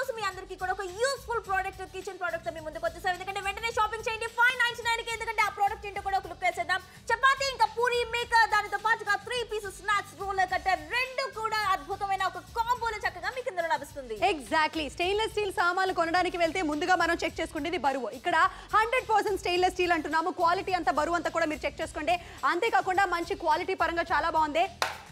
రోజు మీ అందరికీ కూడా ఒక యూస్ఫుల్ ప్రోడక్ట్ కిచెన్ ప్రోడక్ట్ మీ ముందుకు వచ్చేసాం ఎందుకంటే వెంటనే షాపింగ్ చేయండి ఫైవ్ నైన్టీ నైన్ కి ఎందుకంటే ఆ ప్రోడక్ట్ ఏంటో కూడా ఒక లుక్ వేసేద్దాం చపాతీ ఇంకా పూరి మేకర్ దానితో పాటుగా three pieces snacks roller cutter రెండు కూడా అద్భుతమైన ఒక కాంబోలో చక్కగా మీకు ఇందులో లభిస్తుంది ఎగ్జాక్ట్లీ స్టెయిన్లెస్ స్టీల్ సామాన్లు కొనడానికి వెళ్తే ముందుగా మనం చెక్ చేసుకునేది బరువు ఇక్కడ హండ్రెడ్ పర్సెంట్ స్టెయిన్లెస్ స్టీల్ అంటున్నాము క్వాలిటీ అంతా బరువు అంతా కూడా మీరు చెక్ చేసుకోండి అంతేకాకుండా మంచి క్వాలిటీ పరంగా చాలా బాగుంది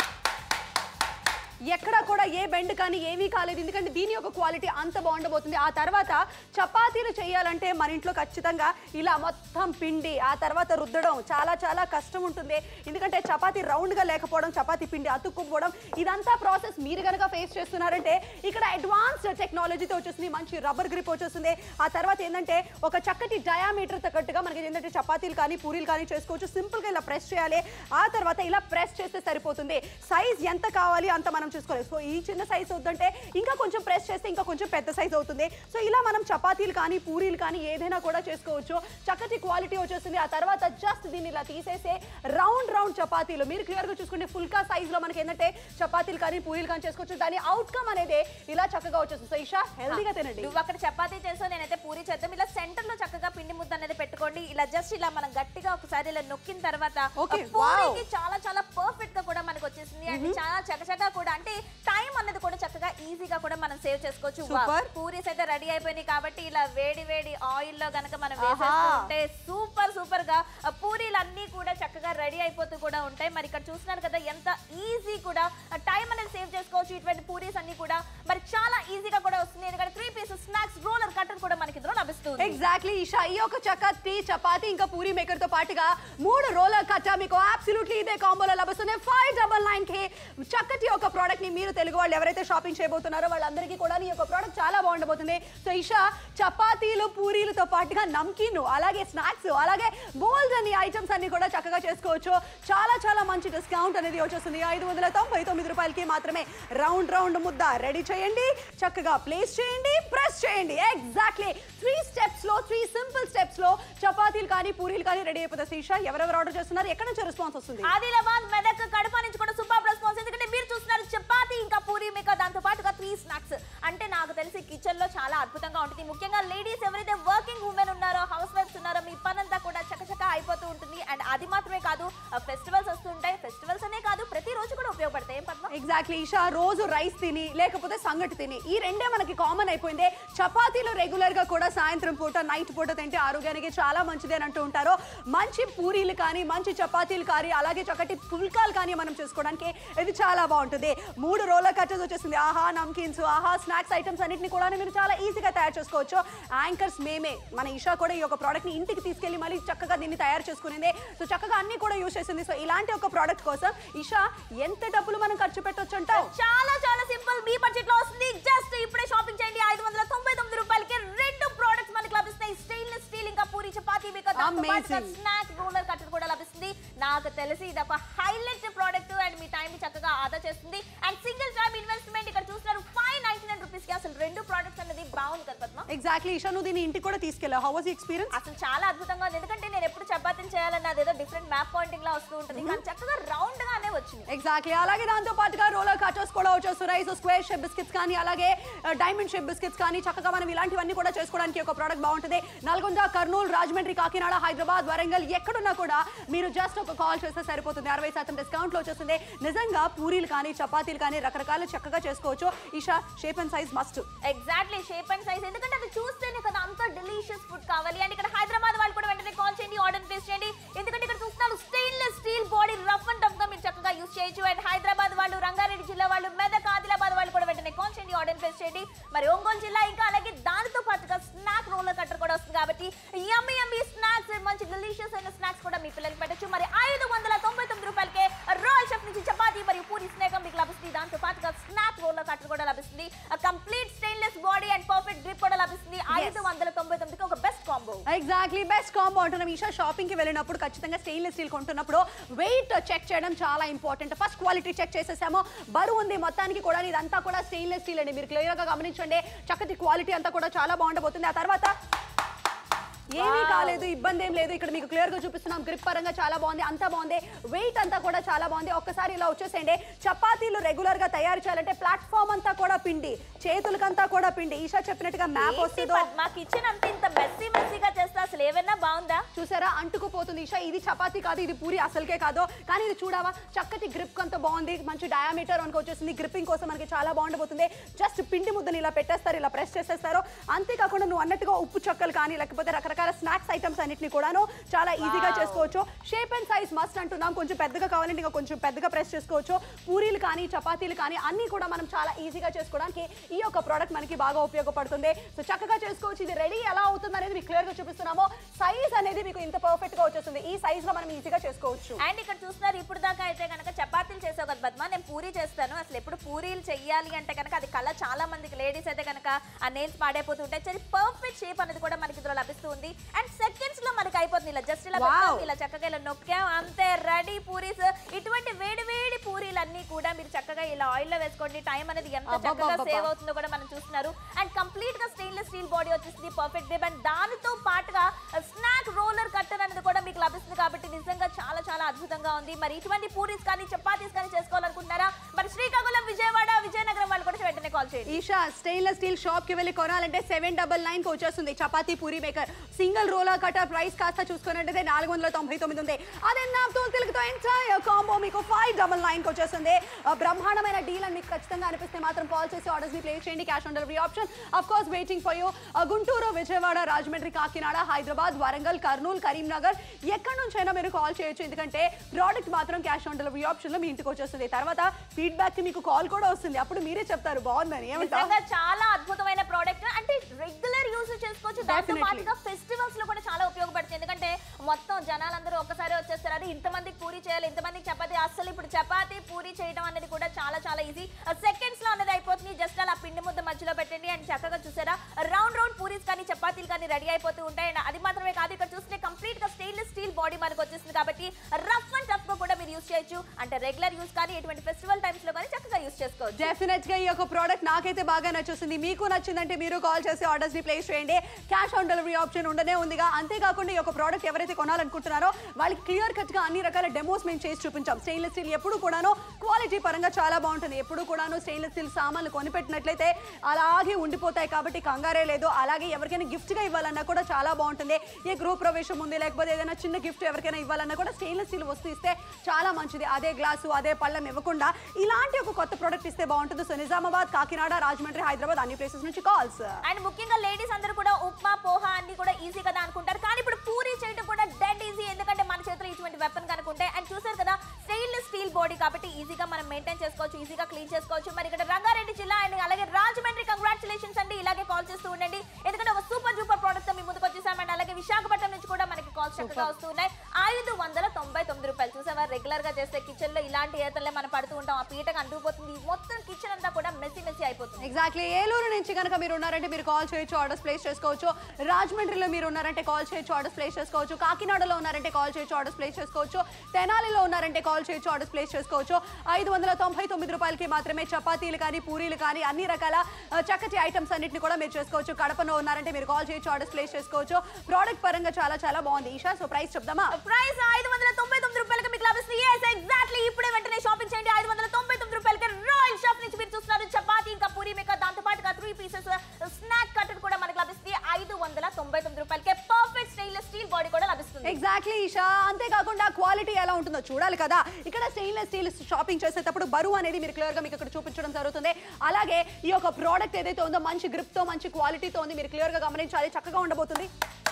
ఎక్కడ కూడా ఏ బెండ్ కానీ ఏమీ కాలేదు ఎందుకంటే దీని యొక్క క్వాలిటీ అంత బాగుండబోతుంది ఆ తర్వాత చపాతీలు చేయాలంటే మన ఇంట్లో ఖచ్చితంగా ఇలా మొత్తం పిండి ఆ తర్వాత రుద్దడం చాలా చాలా కష్టం ఉంటుంది ఎందుకంటే చపాతీ రౌండ్గా లేకపోవడం చపాతీ పిండి అతుక్కుపోవడం ఇదంతా ప్రాసెస్ మీరు కనుక ఫేస్ చేస్తున్నారంటే ఇక్కడ అడ్వాన్స్డ్ టెక్నాలజీతో వచ్చేసింది మంచి రబ్బర్ గ్రిప్ వచ్చేస్తుంది ఆ తర్వాత ఏంటంటే ఒక చక్కటి డయామీటర్ తగ్గట్టుగా మనకి ఏంటంటే చపాతీలు కానీ పూరీలు కానీ చేసుకోవచ్చు సింపుల్గా ఇలా ప్రెస్ చేయాలి ఆ తర్వాత ఇలా ప్రెస్ చేస్తే సరిపోతుంది సైజ్ ఎంత కావాలి అంత మనం చూసుకోవాలి సో ఈ చిన్న సైజ్ వద్దంటే ఇంకా కొంచెం ప్రెస్ చేస్తే ఇంకా కొంచెం పెద్ద సైజ్ అవుతుంది సో ఇలా మనం చపాతీలు కానీ పూరీలు కానీ ఏదైనా కూడా చేసుకోవచ్చు చక్కటి క్వాలిటీ వచ్చేస్తుంది ఆ తర్వాత జస్ట్ దీన్ని ఇలా తీసేసే రౌండ్ రౌండ్ చపాతీలు మీరు క్లియర్గా చూసుకుంటే ఫుల్కా సైజ్లో మనకి ఏంటంటే చపాతీలు కానీ పూరీలు కానీ చేసుకోవచ్చు దాని అవుట్కమ్ అనేది ఇలా చక్కగా వచ్చేస్తుంది సో ఇషా హెల్దీగా తినండి నువ్వు అక్కడ చపాతీ చేసావు నేనైతే పూరి చేద్దాం ఇలా సెంటర్ లో చక్కగా పిండి ముద్ద అనేది పెట్టుకోండి ఇలా జస్ట్ ఇలా మనం గట్టిగా ఒకసారి ఇలా నొక్కిన తర్వాత Okay, ఆ పూరీకి చాలా చాలా పర్ఫెక్ట్ గా కూడా మనకు వచ్చేసింది అండ్ చాలా చకచకా కూడా అంటే టైం అనేది కూడా చక్కగా ఈజీగా కూడా మనం సేవ్ చేసుకోవచ్చు Super. Wow. పూరీస్ అయితే రెడీ అయిపోయినాయి కాబట్టి ఇలా వేడి వేడి ఆయిల్ లో గనక మనం ఆహా. వేసేస్తుంటే సూపర్ సూపర్ గా ఆ పూరీలు అన్ని కూడా చక్కగా రెడీ అయిపోతూ కూడా ఉంటాయి మరి ఇక్కడ చూస్తున్నారు కదా ఎంత ఈజీ కూడా టైం అనేది సేవ్ చేసుకోవచ్చు ఇటువంటి పూరీస్ అన్ని కూడా మరి చాలా ఈజీగా కూడా వస్తుంది ఎందుకంటే three pieces snacks roller cutter కూడా మనకి ఇందులో లభిస్తుంది ఎగ్జాక్ట్లీ ఇషా ఈ ఒక చపాతీ చపాతీ ఇంకా పూరి మేకర్ తో పాటుగా మూడు రోలర్ కట్టా మీకు అబ్సల్యూట్లీ ఇదే కాంబోలో లభిస్తుంది ఫైవ్ డబల్ నైన్ కి చక్కటి ఒక ప్రోడక్ట్ ని మీరు తెలుగు వాళ్ళు ఎవరైతే షాపింగ్ చేయబోతున్నారో వాళ్ళందరికీ కూడా ఈ యొక్క ప్రోడక్ట్ చాలా బాగుండబోతుంది సో ఇషా చపాతీలు పూరీలతో పాటుగా నమ్కీన్ అలాగే స్నాక్స్ అలాగే బోల్డ్ అని ఐటమ్స్ అన్ని కూడా చక్కగా చేసుకోవచ్చు చాలా చాలా మంచి డిస్కౌంట్ అనేది వచ్చేస్తుంది ఐదు వందల తొంభై తొమ్మిది రూపాయలకి మాత్రమే రౌండ్ రౌండ్ ముద్ద రెడీ చేయండి చక్కగా ప్లేస్ చేయండి ప్రెస్ చేయండి ఎగ్జాక్ట్లీ త్రీ స్టెప్స్ లో త్రీ సింపుల్ స్టెప్స్ లో చపాతీలు కానీ పూరీలు కానీ రెడీ అయిపోతాయి శీష ఎవరెవరు ఆర్డర్ చేస్తున్నారు ఎక్కడ నుంచి రెస్పాన్స్ వస్తుంది ఆదిలాబాద్ మెదక్ కడప నుంచి కూడా సూపర్ రెస్పాన్స్ ఎందుకంటే మీరు చూస్తున్నారు చపాతీ ఇంకా పూరి మేక దాంతో పాటుగా త్రీ స్నాక్స్ అంటే నాకు తెలిసి కిచెన్ లో చాలా అద్భుతంగా ఉంటుంది ముఖ్యంగా లేడీస్ ఎవరైతే వర్కింగ్ ఉమెన్ ఉన్నారో హౌస్ వైఫ్స్ ఉన్నారో మీ పనంతా కూడా చకచక అయిపోతూ ఉంటుంది అండ్ అది మాత్రమే కాదు ఫెస్టివల్స్ వస్తుంటాయి ఫెస్టివల్స్ అనే కాదు ప్రతి రోజు కూడా ఉపయోగపడతాయి ఏం పద్మ ఎగ్జాక్ట్లీ ఈషా రోజు రైస్ తిని లేకపోతే సంగటి తిని ఈ రెండే మనకి కామన్ అయిపోయింది చపాతీలు రెగ్యులర్ గా కూడా సాయంత్రం పూట నైట్ పూట తింటే ఆరోగ్యానికి చాలా మంచిది అని అంటూ ఉంటారు మంచి పూరీలు కానీ మంచి చపాతీలు కానీ అలాగే చక్కటి పుల్కాలు కానీ మనం చేసుకోవడానికి ఇది చాలా బాగుంటుంది మూడు రోలర్ కట్టర్స్ వచ్చేసింది ఆహా నమ్కీన్స్ ఆహా స్నాక్స్ ఐటమ్స్ అన్నింటిని కూడా మీరు చాలా ఈజీగా తయారు చేసుకోవచ్చు యాంకర్స్ మేమే మన ఈషా కూడా ఈ యొక్క ప్రోడక్ట్ ని ఇంటికి తీసుకెళ్లి మళ్ళీ చక్కగా దీన్ని తయారు చేసుకునేది సో చక్కగా అన్ని కూడా యూస్ చేసింది సో ఇలాంటి ఒక ప్రోడక్ట్ కోసం ఈషా ఎంత డబ్బులు మనం ఖర్చు పెట్టొచ్చు అంటావు చాలా చాలా సింపుల్ మీ బడ్జెట్ లో వస్తుంది జస్ట్ ఇప్పుడే షాపింగ్ చేయండి ఐదు వందల తొంభై తొమ్మిది రూపాయలకి రెండు ప్రోడక్ట్స్ మనకి లభిస్తాయి స్టెయిన్లెస్ స్టీల్ ఇంకా puri chapati Amazing. Snack roller cutter కూడా లభిస్తుంది నాకు తెలిసి ఇది ఒక హైలైట్ ప్రోడక్ట్ అండ్ మీ టైం ని చక్కగా ఆదా చేస్తుంది అండ్ సింగిల్ టైం ఇన్వెస్ట్మెంట్ ఇక్కడ చూస్తున్నారు ఫైవ్ నైన్టీ నైన్ రూపీస్ కి అసలు రెండు ప్రోడక్ట్స్ అనేది బాగుంది కదా పద్మ ఎగ్జాక్ట్లీ ఈషా నువ్వు దీన్ని ఇంటికి కూడా తీసుకెళ్ళావు హౌ వాజ్ ఎక్స్పీరియన్స్ అసలు చాలా అద్భుతంగా ఉంది ఎందుకంటే నేను ఎప్పుడు చపాతీలు చేయాలన్న అదేదో డిఫరెంట్ మ్యాప్ పాయింటింగ్ లా వస్తూ ఉంటుంది కానీ చక్కగా రౌండ్ గానే వచ్చింది ఎగ్జాక్ట్లీ అలాగే దాంతో పాటుగా రోలర్ కటర్స్ కూడా వచ్చేస్తున్నాయి సో స్క్వేర్ షేప్ బిస్కెట్స్ కానీ అలాగే డైమండ్ షేప్ బిస్కెట్స్ కానీ చక్కగా మనం ఇలాంటివన్నీ కూడా చేసుకోవడానికి ఒక ప్రోడక్ట్ బాగుంటుంది నల్గొండ కర్నూలు రాజమండ్రి కాకినాడ హైదరాబాద్ వరంగల్ ఎక్కడున్నా కూడా మీరు జస్ట్ ఒక కాల్ చేస్తే సరిపోతుంది అరవై శాతం డిస్కౌంట్ లో వచ్చేస్తుంది నిజంగా పూరీలు కానీ చపాతీలు కానీ రకరకాలు చక్కగా చేసుకోవచ్చు ఈషా shape and size must exactly shape and size ఎందుకంటే అది చూస్తేనే కదా అంత డెలిషియస్ ఫుడ్ కావాలి అండ్ ఇక్కడ హైదరాబాద్ వాళ్ళు కూడా వెంటనే కాల్ చేయండి ఆర్డర్ ప్లేస్ చేయండి ఎందుకంటే ఇక్కడ చూస్తున్నారు stainless steel body rough and tough గా మీరు చక్కగా యూస్ చేయొచ్చు అండ్ హైదరాబాద్ వాళ్ళు రంగారెడ్డి జిల్లా వాళ్ళు మెదక్ ఆదిలాబాద్ వాళ్ళు కూడా వెంటనే కాల్ చేయండి ఆర్డర్ ప్లేస్ చేయండి మరి ఒంగోలు జిల్లా ఇంకా అలాగే దానితో పాటుగా స్నాక్ రోలర్ కట్టర్ కూడా వస్తుంది కాబట్టి యమ్మీ యమ్మీ స్నాక్స్ మంచి డెలిషియస్ అయిన స్నాక్స్ కూడా మీ పిల్లలకి పెట్టచ్చు మరి ఐదు వందల తొంభై తొమ్మిది రూపాయలకే రాయల్ షెఫ్ నుంచి చపాతీ మరియు పూరి స్నేక్ మీకు లభిస్తుంది దాంతో పాటుగా స్నాక్ రోలర్ కట్టర్ కూడా లభిస్తుంది complete stainless body and perfect grip కూడా లభిస్తుంది ఐదు వందల తొంభై తొమ్మిదికి ఒక best combo exactly best combo అంటున్నాం ఈషా షాపింగ్ కి వెళ్ళినప్పుడు ఖచ్చితంగా స్టెయిన్లెస్ స్టీల్ కొంటున్నప్పుడు వెయిట్ చెక్ చేయడం చాలా ఇంపార్టెంట్ ఫస్ట్ క్వాలిటీ చెక్ చేసేసాము బరువు ఉంది మొత్తానికి కూడా ఇదంతా కూడా స్టెయిన్లెస్ స్టీల్ అండి మీరు క్లియర్ గా గమనించండి చక్కటి క్వాలిటీ అంతా కూడా చాలా బాగుండబోతుంది ఆ తర్వాత ఏమీ Wow. కాలేదు ఇబ్బంది ఏం లేదు ఇక్కడ మీకు క్లియర్ గా చూపిస్తున్నాం గ్రిప్ పరంగా చాలా బాగుంది అంతా బాగుంది వెయిట్ అంతా కూడా చాలా బాగుంది ఒక్కసారి ఇలా వచ్చేసేయండి చపాతీలు రెగ్యులర్ గా తయారు చేయాలంటే ప్లాట్ఫామ్ అంతా కూడా పిండి చేతులకంతా కూడా పిండి ఈషా చెప్పినట్టుగా మ్యాప్ ఏంటి వస్తుందో పద్మ కిచెన్ అంత ఇంత మెస్సీ మెస్సీగా చేస్తే అసలు ఏమైనా బాగుందా చూసారా అంటుకుపోతుంది ఈషా ఇది చపాతీ కాదు ఇది పూరి అసలుకే కాదు కానీ ఇది చూడవా చక్కటి గ్రిప్ అంత బాగుంది మంచి డయామీటర్ మనకు వచ్చేసింది గ్రిప్పింగ్ కోసం మనకి చాలా బాగుండబోతుంది జస్ట్ పిండి ముద్దని ఇలా పెట్టేస్తారు ఇలా ప్రెస్ చేసేస్తారు అంతేకాకుండా నువ్వు అన్నట్టుగా ఉప్పు చక్కలు కానీ లేకపోతే రకరకాల స్నాక్స్ ఐటమ్స్ అన్నిటిని కూడాను చాలా ఈజీగా Wow. చేసుకోవచ్చు షేప్ అండ్ సైజ్ మస్ట్ అంటున్నాం కొంచెం పెద్దగా కావాలంటే ఇంకా కొంచెం పెద్దగా ప్రెస్ చేసుకోవచ్చు పూరీలు కానీ చపాతీలు కానీ అన్ని కూడా మనం చాలా ఈజీగా చేసుకోవడానికి ఈ యొక్క ప్రోడక్ట్ మనకి బాగా ఉపయోగపడుతుంది సో చక్కగా చేసుకోవచ్చు ఇది రెడీ ఎలా అవుతుంది అనేది మీకు క్లియర్ గా చూపిస్తున్నాము సైజ్ అనేది మీకు ఇంత పర్ఫెక్ట్ గా వచ్చేస్తుంది ఈ సైజ్ లో మనం ఈజీగా చేసుకోవచ్చు అండ్ ఇక్కడ చూస్తున్నారు ఇప్పుడు దాకా అయితే కనుక చపాతీలు చేసావు కదా పద్మ నేను పూరి చేస్తాను అసలు ఎప్పుడు పూరీలు చెయ్యాలి అంటే కనుక అది కళ చాలా మందికి లేడీస్ అయితే కనుక ఆ నెయిల్స్ పాడైపోతుంటాయి సరే పర్ఫెక్ట్ షేప్ అనేది కూడా మనకి ఇందులో లభిస్తుంది అండ్ సెకండ్స్ లో మనకి అయిపోతుంది ఇలా జస్ట్ ఇలా Wow. పెట్టాం, ఇలా చక్కగా ఇలా నొక్కాం అంతే రెడీ పూరీస్ ఇటువంటి వేడి వేడి పూరీలన్నీ కూడా మీరు చక్కగా ఇలా ఆయిల్ లో వేసుకోండి టైం అనేది ఎంత చక్కగా అబ్బబ్బబ్బబ్బా. సేవ్ అవుతుందో కూడా మనం చూస్తున్నారు అండ్ కంప్లీట్ గా స్టెయిన్లెస్ స్టీల్ బాడీ వచ్చేసింది పర్ఫెక్ట్ గ్రిప్ అండ్ దానితో పాటుగా స్నాక్ రోలర్ కట్టర్ అనేది కూడా మీకు లభిస్తుంది కాబట్టి నిజంగా చాలా చాలా అద్భుతంగా ఉంది మరి ఇటువంటి పూరీస్ కానీ చపాతీస్ కానీ చేసుకోవాలనుకుంటున్నారా మరి శ్రీకాకుళం విజయవాడ విజయనగరం వాళ్ళు కూడా వెంటనే కాల్ చేయండి ఈషా స్టెయిన్లెస్ స్టీల్ షాప్ కి వెళ్ళి కొనాలంటే సెవెన్ డబల్ నైన్ కి వచ్చేస్తుంది chapati puri maker single roller cutter price కాస్త చూసుకున్నట్టయితే నాలుగు వందల తొంభై తొమ్మిది ఉంది అదే నాతో తెలుగుతో ఎంటైర్ కాంబో మీకు ఫైవ్ డబల్ నైన్ కి వచ్చేస్తుంది ఆ, బ్రహ్మాండమైన డీల్ అని మీకు ఖచ్చితంగా అనిపిస్తే మాత్రం కాల్ చేసి ఆర్డర్స్ ని ప్లేస్ చేయండి cash on delivery option of course waiting for you Guntur Vijayawada Rajahmundry Kakinada Hyderabad Warangal Kurnool Karimnagar ఎక్కడి నుంచైనా మీరు కాల్ చేయొచ్చు ఎందుకంటే ప్రోడక్ట్ మాత్రం క్యాష్ ఆన్ డెలివరీ ఆప్షన్ లో మీ ఇంటికి వచ్చేస్తుంది తర్వాత ఫీడ్బ్యాక్ కి మీకు కాల్ కూడా వస్తుంది అప్పుడు మీరే చెప్తారు బాగుందని ఏమంటారు నిజంగా చాలా అద్భుతమైన ప్రోడక్ట్ అంటే రెగ్యులర్ యూజ్ చేసుకోవచ్చు దాంతో Definitely. పాటుగా ఫెస్టివల్స్ లో కూడా చాలా ఉపయోగపడుతుంది ఎందుకంటే మొత్తం జనాలందరూ ఒక్కసారి వచ్చేస్తారు అది ఇంతమందికి పూరి చేయాలి ఇంతమందికి చపాతి అసలు ఇప్పుడు చపాతి పూరి చేయడం అనేది కూడా చాలా చాలా ఈజీ సెకండ్స్ లో అనేది అయిపోతుంది జస్ట్ అలా పిండి ముద్ద మధ్యలో పెట్టండి అండ్ చక్కగా చూసారా రౌండ్ రౌండ్ పూరీస్ కానీ చపాతీలు కానీ రెడీ అయిపోతూ ఉంటాయి అండ్ అది మాత్రమే కాదు ఇక్కడ చూస్తే కంప్లీట్ గా స్టెయిన్లెస్ స్టీల్ బాడీ మనకు వచ్చేసింది కాబట్టి రఫ్ అండ్ టఫ్ గా కూడా మీరు యూస్ చేయొచ్చు అంటే రెగ్యులర్ యూస్ కానీ ఎటువంటి ఫెస్టివల్ టైమ్స్ లో కానీ చక్కగా యూస్ చేసుకోవచ్చు డెఫినెట్ గా ఈ యొక్క ప్రోడక్ట్ నాకైతే బాగా నచ్చుతుంది మీకు నచ్చిందంటే మీరు కాల్ చేసి ఆర్డర్స్ ని ప్లేస్ చేయండి క్యాష్ ఆన్ డెలివరీ ఆప్షన్ ఉండనే ఉందిగా అంతేకాకుండా ఈ యొక్క ప్రోడక్ట్ ఎవరైతే కొనాలనుకుంటున్నారో వాళ్ళకి క్లియర్ కట్ గా అన్ని రకాల డెమోస్ మేము చేసి చూపించాం స్టెయిన్లెస్ స్టీల్ ఎప్పుడు కూడాను క్వాలిటీ పరంగా చాలా బాగుంటుంది ఎప్పుడు కూడాను స్టెయిన్లెస్ స్టీల్ సామాన్లు కొనిపెట్టినట్లయితే అలాగే ఉండిపోతాయి కాబట్టి కంగారే లేదు అలాగే ఎవరికైనా గిఫ్ట్ గా ఇవ్వాలన్నా కూడా చాలా బాగుంటుంది ఏ గృహ ప్రవేశం ఉంది లేకపోతే ఏదైనా చిన్న గిఫ్ట్ ఎవరికైనా ఇవ్వాలన్నా కూడా స్టెయిన్లెస్ స్టీల్ వస్తువు ఇస్తే చాలా మంచిది అదే గ్లాసు అదే పళ్ళం ఇవ్వకుండా ఇలాంటి ఒక కొత్త ప్రోడక్ట్ ఇస్తే బాగుంటుంది సో నిజామాబాద్ కాకినాడ రాజమండ్రి హైదరాబాద్ అన్ని ప్లేసెస్ నుంచి కాల్స్ అండ్ ముఖ్యంగా లేడీస్ అందరూ కూడా ఉప్మా పోహా అన్ని కూడా ఈజీ కదా అనుకుంటారు కానీ ఇప్పుడు పూరి చేయడం కూడా డెడ్ ఈజీ ఎందుకంటే మన చేతిలో ఇటువంటి వెపన్ కనుకుంటే అండ్ చూసారు కదా స్టెయిన్లెస్ స్టీల్ బాడీ కాబట్టి ఈజీగా మనం మెయింటైన్ చేసుకోవచ్చు ఈజీగా క్లీన్ చేసుకోవచ్చు మరి ఇక్కడ రంగారెడ్డి జిల్లా అండ్ అలాగే రాజమండ్రి కంగ్రాచులేషన్స్ అండి ఇలాగే కాల్ చేస్తూ ఉండండి ఎందుకంటే ఒక సూపర్ సూపర్ ప్రోడక్ట్ తో మీ ముందుకు వచ్చేసామండి అలాగే విశాఖపట్నం నుంచి కూడా మనకి కాల్స్ చక్కగా వస్తున్నాయి ఐదు వందల తొంభై తొమ్మిది రూపాయలు చూసావా రెగ్యులర్ గా చేస్తే కిచెన్ లో ఇలాంటి ఏతలే మనం పడుతూ ఉంటాం ఆ పీటకు అంటుకుపోతుంది మొత్తం కిచెన్ అంతా కూడా మెస్సీ మెస్సీ అయిపోతుంది ఎగ్జాక్ట్లీ ఏలూరు నుంచి కనుక మీరు ఉన్నారంటే మీరు కాల్ చేయొచ్చు ఆర్డర్స్ ప్లేస్ చేసుకోవచ్చు రాజమండ్రిలో మీరు ఉన్నారంటే కాల్ చేయొచ్చు ఆర్డర్స్ ప్లేస్ చేసుకోవచ్చు కాకినాడలో ఉన్నారంటే కాల్ చేయొచ్చు ఆర్డర్స్ ప్లేస్ చేసుకోవచ్చు తెనాలిలో ఉన్నారంటే కాల్ చేయొచ్చు ఆర్డర్స్ ప్లేస్ చేసుకోవచ్చు ఐదు వందల తొంభై తొమ్మిది రూపాయలకి మాత్రమే చపాతీలు కానీ పూరీలు కానీ అన్ని రకాల ఆ, చక్కటి ఐటమ్స్ అన్నిటిని కూడా మీరు చేసుకోవచ్చు కడపలో ఉన్నారంటే మీరు కాల్ చేయొచ్చు ఆర్డర్స్ ప్లేస్ చేసుకోవచ్చు ప్రోడక్ట్ పరంగా చాలా చాలా బాగుంది ఈషా సో ప్రైస్ చెప్దామా ప్రైస్ ఐదు వందల తొంభై తొమ్మిది రూపాయలకి మీకు లభిస్తుంది ఎస్ ఎగ్జాక్ట్లీ ఇప్పుడే వెంటనే షాపింగ్ చేయండి ఐదు వందల తొంభై తొమ్మిది రూపాయలకి రాయల్ షాప్ నుంచి మీరు చూస్తున్నారు చపాతీ ఇంకా పూరి మేక దాంతో పాటుగా త్రీ పీసెస్ స్నాక్ కట్టర్ కూడా మనకి లభిస్తుంది ఐదు వందల తొంభై తొమ్మిది రూపాయలకి పర్ఫెక్ట్ స్టైల్ స్టీల్ బాడీ కూడా లభిస్తుంది ఎగ్జాక్ట్లీ ఈషా అంతేకాకుండా క్వాలిటీ ఎలా ఉంటుందో చూడాలి కదా ఇక్కడ స్టెయిన్లెస్ స్టీల్ షాపింగ్ చేసేటప్పుడు బరువు అనేది మీరు క్లియర్ గా మీకు ఇక్కడ చూపించడం జరుగుతుంది అలాగే ఈ యొక్క ప్రోడక్ట్ ఏదైతే ఉందో మంచి గ్రిప్ తో మంచి క్వాలిటీతో ఉంది మీరు క్లియర్ గా గమనించాలి చక్కగా ఉండబోతుంది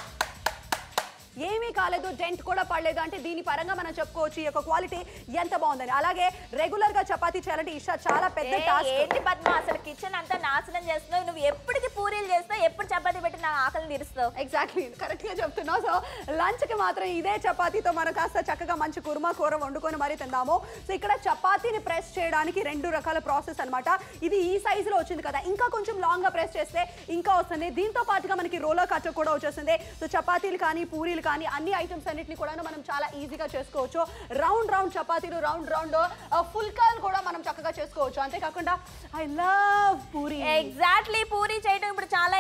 ఏమీ కాలేదు డెంట్ కూడా పడలేదు అంటే దీని పరంగా మనం చెప్పుకోవచ్చు ఈ యొక్క క్వాలిటీ ఎంత బాగుందని అలాగే రెగ్యులర్ గా చపాతీ చేయాలంటే ఇషా చాలా పెద్ద ఏ, టాస్క్ ఏంటి పద్మ అసలు కిచెన్ అంతా నాశనం చేస్తున్నావు నువ్వు ఎప్పటికి పూరీలు చేస్తావు ఎప్పుడు చపాతీ పెట్టి నా ఆకలి తీరుస్తావు ఎగ్జాక్ట్లీ కరెక్ట్ గా చెప్తున్నావు సో లంచ్ కి మాత్రం ఇదే చపాతీతో మనం కాస్త చక్కగా మంచి కుర్మా కూర వండుకొని మరీ తిందాము సో ఇక్కడ చపాతీని ప్రెస్ చేయడానికి రెండు రకాల ప్రాసెస్ అన్నమాట ఇది ఈ సైజులో వచ్చింది కదా ఇంకా కొంచెం లాంగ్ గా ప్రెస్ చేస్తే ఇంకా వస్తుంది దీంతో పాటుగా మనకి రోలర్ కట్టర్ కూడా వచ్చేసింది సో చపాతీలు కానీ పూరీలు కానీ అన్ని ఐటమ్స్ అన్నిటిని కూడా మనం చాలా ఈజీగా చేసుకోవచ్చు రౌండ్ రౌండ్ చపాతీలు రౌండ్ రౌండ్ ఫుల్కాలు కూడా మనం చక్కగా చేసుకోవచ్చు అంతేకాకుండా I love puri exactly puri చేయడం ఇప్పుడు చాలా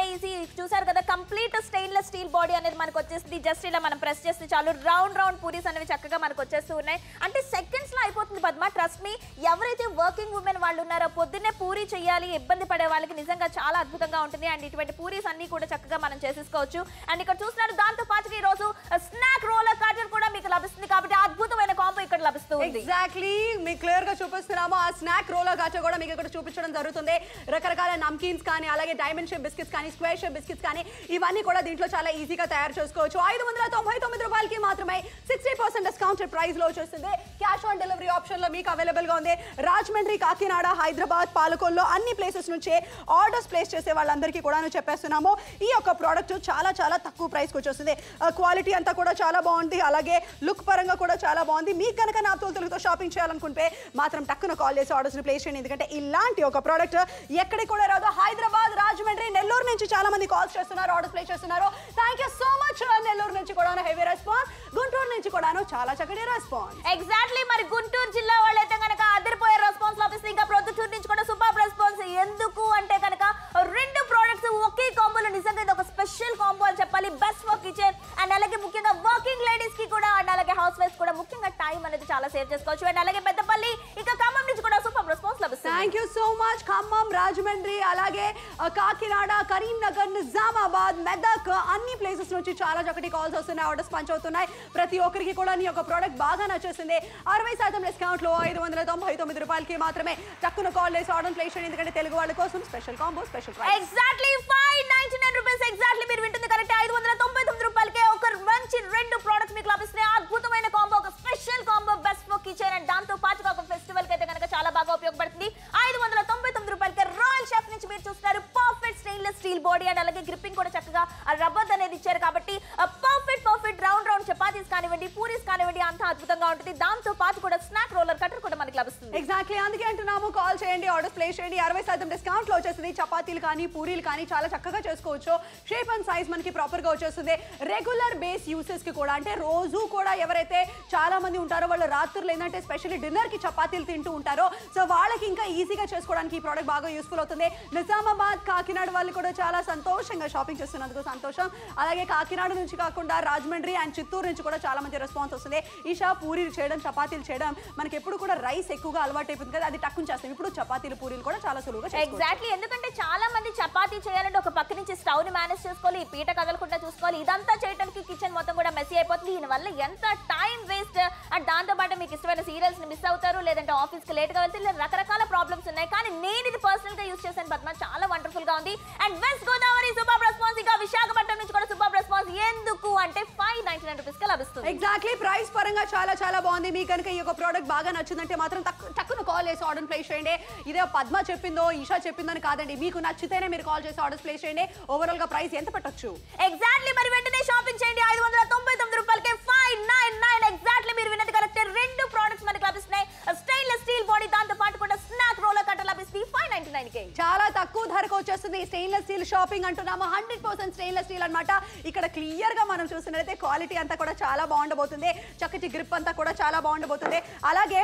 ఈజీ చూసారు కదా కంప్లీట్ స్టెయిన్లెస్ స్టీల్ బాడీ అనేది మనకు వచ్చేసింది జస్ట్ ఇలా మనం ప్రెస్ చేస్తే చాలు రౌండ్ రౌండ్ పూరీస్ అనేవి చక్కగా మనకు వచ్చేస్తూ ఉన్నాయి అంటే సెకండ్స్ లో అయిపోతుంది పద్మ ట్రస్ట్ మీ ఎవరైతే వర్కింగ్ ఉమెన్ వాళ్ళు ఉన్నారో పొద్దున్నే పూరి చేయాలి ఇబ్బంది పడే వాళ్ళకి నిజంగా చాలా అద్భుతంగా ఉంటుంది అండ్ ఇటువంటి పూరీస్ అన్ని కూడా చక్కగా మనం చేసేసుకోవచ్చు అండ్ ఇక్కడ చూస్తున్నారు దాంతో పాటుగా ఈ రోజు స్నాక్ రోలర్ కార్టర్ కూడా మీకు లభిస్తుంది కాబట్టి అద్భుతమైన కాంబో ఇక్కడ లభిస్తుంది ఎగ్జాక్ట్లీ మీకు క్లియర్ గా చూపిస్తున్నాము ఆ స్నాక్ రోలర్ గాచా కూడా మీకు ఇక్కడ చూపించడం జరుగుతుంది రకరకాల నమ్కీన్స్ కానీ అలాగే డైమండ్ షేప్ బిస్కెట్స్ కానీ స్క్వేర్ షేప్ బిస్కెట్స్ కానీ ఇవన్నీ కూడా దీంట్లో చాలా ఈజీగా తయారు చేసుకోవచ్చు ఐదు వందల తొంభై తొమ్మిది రూపాయలకి మాత్రమే సిక్స్టీ పర్సెంట్ డిస్కౌంటెడ్ ప్రైస్ లో వచ్చేస్తుంది క్యాష్ ఆన్ డెలివరీ ఆప్షన్ లో మీకు అవైలబుల్ గా ఉంది రాజమండ్రి కాకినాడ హైదరాబాద్ పాలకొల్లో అన్ని ప్లేసెస్ నుంచి ఆర్డర్స్ ప్లేస్ చేసే వాళ్ళందరికీ కూడా చెప్పేస్తున్నాము ఈ యొక్క ప్రోడక్ట్ చాలా చాలా తక్కువ ప్రైస్కి వచ్చేస్తుంది క్వాలిటీ అంతా కూడా చాలా బాగుంది అలాగే లుక్ పరంగా కూడా చాలా బాగుంది మీకు కనుక నా తోలుతో షాపింగ్ చేయాలనుకుంటే మాత్రం టక్కున కాల్ చేసి ఆర్డర్స్ ప్లేస్ చేయండి ఎందుకంటే ఇలాంటి ఒక ప్రోడక్ట్ ఎక్కడికి కూడా రాదు హైదరాబాద్ రాజమండ్రి నెల్లూరు నుంచి చాలా మంది కాల్స్ చేస్తున్నారు ఆర్డర్స్ ప్లేస్ చేస్తున్నారు thank you so much Nellore నుంచి కూడా హెవీ రెస్పాన్స్ గుంటూరు నుంచి కూడాను చాలా చక్కటి రెస్పాన్స్ ఎగ్జాక్ట్లీ మరి గుంటూరు జిల్లా వాళ్ళైతే కనుక అదిరిపోయే రెస్పాన్స్ లభిస్తుంది ఇంకా ప్రొద్దుటూరు నుంచి కూడా సూపర్ రెస్పాన్స్ ఎందుకు అంటే కనుక రెండు ప్రోడక్ట్స్ ఒకే కాంబోలో నిజంగా ఇది ఒక స్పెషల్ కాంబో అని చెప్పాలి బెస్ట్ ఫర్ కిచెన్ అండ్ అలాగే ముఖ్యంగా వర్కింగ్ లేడీస్ కి కూడా అండ్ అలాగే హౌస్ వైఫ్స్ కూడా ముఖ్యంగా టైం అనేది చాలా సేవ్ చేసుకోవచ్చు అండ్ అలాగే పెద్దపల్లి ఇంకా ఖమ్మం నుంచి కూడా సూపర్ రెస్పాన్స్ లభిస్తుంది thank you so much Khammam Rajahmundry అలాగే ఆ, కాకినాడ కరీంనగర్ నిజామాబాద్ మెదక్ అన్ని ప్లేసెస్ నుంచి చాలా చక్కటి కాల్స్ వస్తున్నాయి ఆర్డర్స్ పంచ్ అవుతున్నాయి ప్రతి ఒక్కరికి కూడా నీ యొక్క ప్రోడక్ట్ బాగా నచ్చేసింది అరవై శాతం డిస్కౌంట్ లో ఐదు వందల తొంభై తొమ్మిది రూపాయలకి మాత్రమే తక్కువ కాల్ చేసి ఆర్డర్ ప్లేస్ చేయండి ఎందుకంటే తెలుగు వాళ్ళ కోసం special combo special price exactly five ninety nine rupees exactly మీరు వింటుంది కరెక్ట్ ఐదు వందల తొంభై తొమ్మిది రూపాయలకే ఒక మంచి రెండు ప్రోడక్ట్స్ మీకు లభిస్తున్నాయి అద్భుతమైన కాంబో ఒక special combo best for kitchen and దాంతో పాటుగా ఒక ఫెస్టివల్ కి అయితే కనుక చాలా బాగా ఉపయోగపడుతుంది ఐదు వందల తొంభై తొమ్మిది రూపాయలకి రాయల్ షెఫ్ నుంచి మీరు చూస్తున్నారు perfect stainless steel body and అలాగే గ్రిప్పింగ్ కూడా చక్కగా ఆ రబ్బర్ అనేది ఇచ్చారు కాబట్టి perfect perfect round round chapatis కానివ్వండి పూరీస్ కానివ్వండి అంత అద్భుతంగా ఉంటుంది దాంతో పాటు కూడా స్నాక్ రోలర్ కట్టర్ కూడా మనకి లభిస్తుంది ఎగ్జాక్ట్లీ అందుకే అంటున్నాము కాల్ చేయండి ఆర్డర్స్ ప్లేస్ చేయండి అరవై శాతం డిస్కౌంట్ లో వచ్చేసింది చపాతీలు కానీ పూరీలు కానీ చాలా చక్కగా చేసుకోవచ్చు షేప్ అండ్ సైజ్ మనకి ప్రాపర్ గా వచ్చేస్తుంది రెగ్యులర్ బేస్ యూసెస్ కి కూడా అంటే రోజు కూడా ఎవరైతే చాలా మంది ఉంటారో వాళ్ళు రాత్రులు ఏంటంటే స్పెషల్లీ డిన్నర్ కి చపాతీలు తింటూ ఉంటారో సో వాళ్ళకి ఇంకా ఈజీగా చేసుకోవడానికి ఈ ప్రోడక్ట్ బాగా యూస్ఫుల్ అవుతుంది నిజామాబాద్ కాకినాడ వాళ్ళు కూడా చాలా సంతోషంగా షాపింగ్ చేస్తున్నందుకు సంతోషం అలాగే కాకినాడ నుంచి కాకుండా రాజమండ్రి అండ్ చిత్తూరు నుంచి కూడా చాలా మంది రెస్పాన్స్ వస్తుంది ఈషా పూరీలు చేయడం చపాతీలు చేయడం మనకి ఎప్పుడు కూడా రైస్ ఎక్కువగా అలవాటు అయిపోతుంది కదా అది టక్కుని చేస్తాం ఇప్పుడు చపాతీలు పూరీలు కూడా చాలా సులువుగా చేసుకోవచ్చు. ఎగ్జాక్ట్లీ ఎందుకంటే చాలా మంది చపాతీ చేయాలంటే ఒక పక్క నుంచి స్టవ్ ని మేనేజ్ చేసుకోవాలి ఈ పీట కదలకుండా చూసుకోవాలి ఇదంతా చేయడానికి కిచెన్ మొత్తం కూడా మెస్సీ అయిపోతుంది దీనివల్ల ఎంత టైం వేస్ట్ అండ్ దాంతో పాటు మీకు ఇష్టమైన సీరియల్స్ ని మిస్ అవుతారు లేదంటే ఆఫీస్ కి లేట్ గా వెళ్తే ఇలా రకరకాల ప్రాబ్లమ్స్ ఉన్నాయి కానీ నేను ఇది పర్సనల్ గా యూస్ చేశాను పద్మ చాలా వండర్ఫుల్ గా ఉంది and west Godavari super response ఇంకా విశాఖపట్నం నుంచి కూడా సూపర్ రెస్పాన్స్ ఎందుకు అంటే ఫైవ్ నైన్టీ నైన్ రూపీస్ కి లభిస్తుంది ఎగ్జాక్ట్లీ ప్రైస్ పరంగా చాలా చాలా బాగుంది మీకు కనుక ఈ యొక్క ప్రోడక్ట్ బాగా నచ్చిందంటే మాత్రం తక్కు- టక్కున కాల్ చేసి ఆర్డర్ ప్లేస్ చేయండి ఇదే పద్మ చెప్పిందో ఈషా చెప్పిందో అని కాదండి మీకు నచ్చితేనే మీరు కాల్ చేసి ఆర్డర్స్ ప్లేస్ చేయండి ఓవరాల్ గా ప్రైస్ ఎంత పెట్టొచ్చు ఎగ్జాక్ట్లీ మరి వెంటనే షాపింగ్ చేయండి ఐదు వందల తొంభై తొమ్మిది రూపాయలకి ఫైవ్ నైన్ నైన్ ఎగ్జాక్ట్లీ మీరు విన్నది కరెక్ట్ రెండు ప్రోడక్ట్స్ మనకి లభిస్తున్నాయి స్టెయిన్లెస్ స్టీల్ బాడీ దాంతో పాటు కూడా స్నాక్ రోలర్ కట్టర్ లభిస్తుంది ఫైవ్ నైన్టీ నైన్ కే చాలా తక్కువ ధరకు వచ్చేస్తుంది స్టెయిన్లెస్ స్టీల్ షాపింగ్ అంటున్నాము హండ్రెడ్ పర్సెంట్ స్టెయిన్లెస్ స్టీల్ అనమాట ఇక్కడ క్లియర్ గా మనం చూసినట్లయితే క్వాలిటీ అంతా కూడా చాలా బాగుండబోతుంది చక్కటి గ్రిప్ అంతా కూడా చాలా బాగుండబోతుంది అలాగే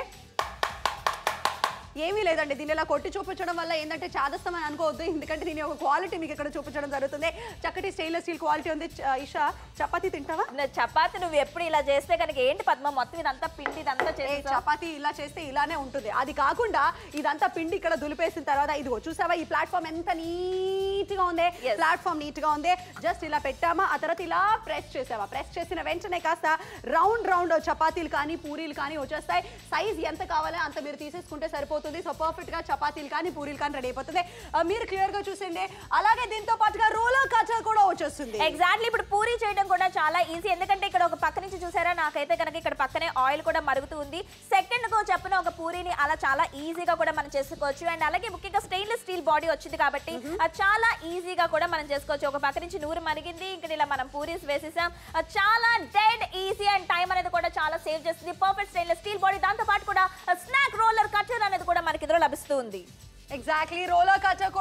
ఏమీ లేదండి దీన్ని ఇలా కొట్టి చూపించడం వల్ల ఏంటంటే చాదస్తం అని అనుకోవద్దు ఎందుకంటే దీని ఒక క్వాలిటీ మీకు ఇక్కడ చూపించడం జరుగుతుంది చక్కటి స్టెయిన్లెస్ స్టీల్ క్వాలిటీ ఉంది చ- ఇషా చపాతీ తింటావా నా చపాతి నువ్వు ఎప్పుడు ఇలా చేస్తే కనుక ఏంటి పద్మ మొత్తం ఇదంతా పిండి ఇదంతా ఏ చేసి చపాతీ ఇలా చేస్తే ఇలానే ఉంటుంది అది కాకుండా ఇదంతా పిండి ఇక్కడ దులిపేసిన తర్వాత ఇదిగో చూసావా ఈ ప్లాట్ఫామ్ ఎంత నీట్ గా ఉంది Yes. ప్లాట్ఫామ్ నీట్ గా ఉంది జస్ట్ ఇలా పెట్టామా ఆ తర్వాత ఇలా ప్రెస్ చేసావా ప్రెస్ చేసిన వెంటనే కాస్త రౌండ్ రౌండ్ చపాతీలు కానీ పూరీలు కానీ వచ్చేస్తాయి సైజ్ ఎంత కావాలో అంత మీరు తీసేసుకుంటే సరిపోతుంది సో పర్ఫెక్ట్ గా చపాతీలు కానీ పూరీలు కానీ రెడీ అయిపోతుంది ఆ, మీరు క్లియర్ గా చూసిండే అలాగే దీంతో పాటుగా రోలర్ కాచా కూడా వచ్చేస్తుంది ఎగ్జాక్ట్లీ ఇప్పుడు పూరి చేయడం కూడా చాలా ఈజీ ఎందుకంటే ఇక్కడ ఒక పక్క నుంచి చూసారా నాకైతే కనుక ఇక్కడ పక్కనే ఆయిల్ కూడా మరుగుతూ ఉంది సెకండ్ కు చెప్పిన ఒక పూరిని అలా చాలా ఈజీగా కూడా మనం చేసుకోవచ్చు అండ్ అలాగే ముఖ్యంగా స్టెయిన్లెస్ స్టీల్ బాడీ వచ్చింది కాబట్టి అది చాలా ఈజీగా కూడా మనం చేసుకోవచ్చు ఒక పక్క నుంచి నూరు మరిగింది ఇక్కడ ఇలా మనం పూరీస్ వేసేసాం అది చాలా డెడ్ ఈజీ అండ్ టైం అనేది కూడా చాలా సేవ్ చేస్తుంది పర్ఫెక్ట్ స్టెయిన్లెస్ స్టీల్ బాడీ దాంతో పాటు కూడా స్నాక్ రోలర్ కట్టర్ అనేది కూడా మనకి ఇందులో లభిస్తుంది ఎగ్జాక్ట్లీ రోలర్ కచ్చా కూడా మనకు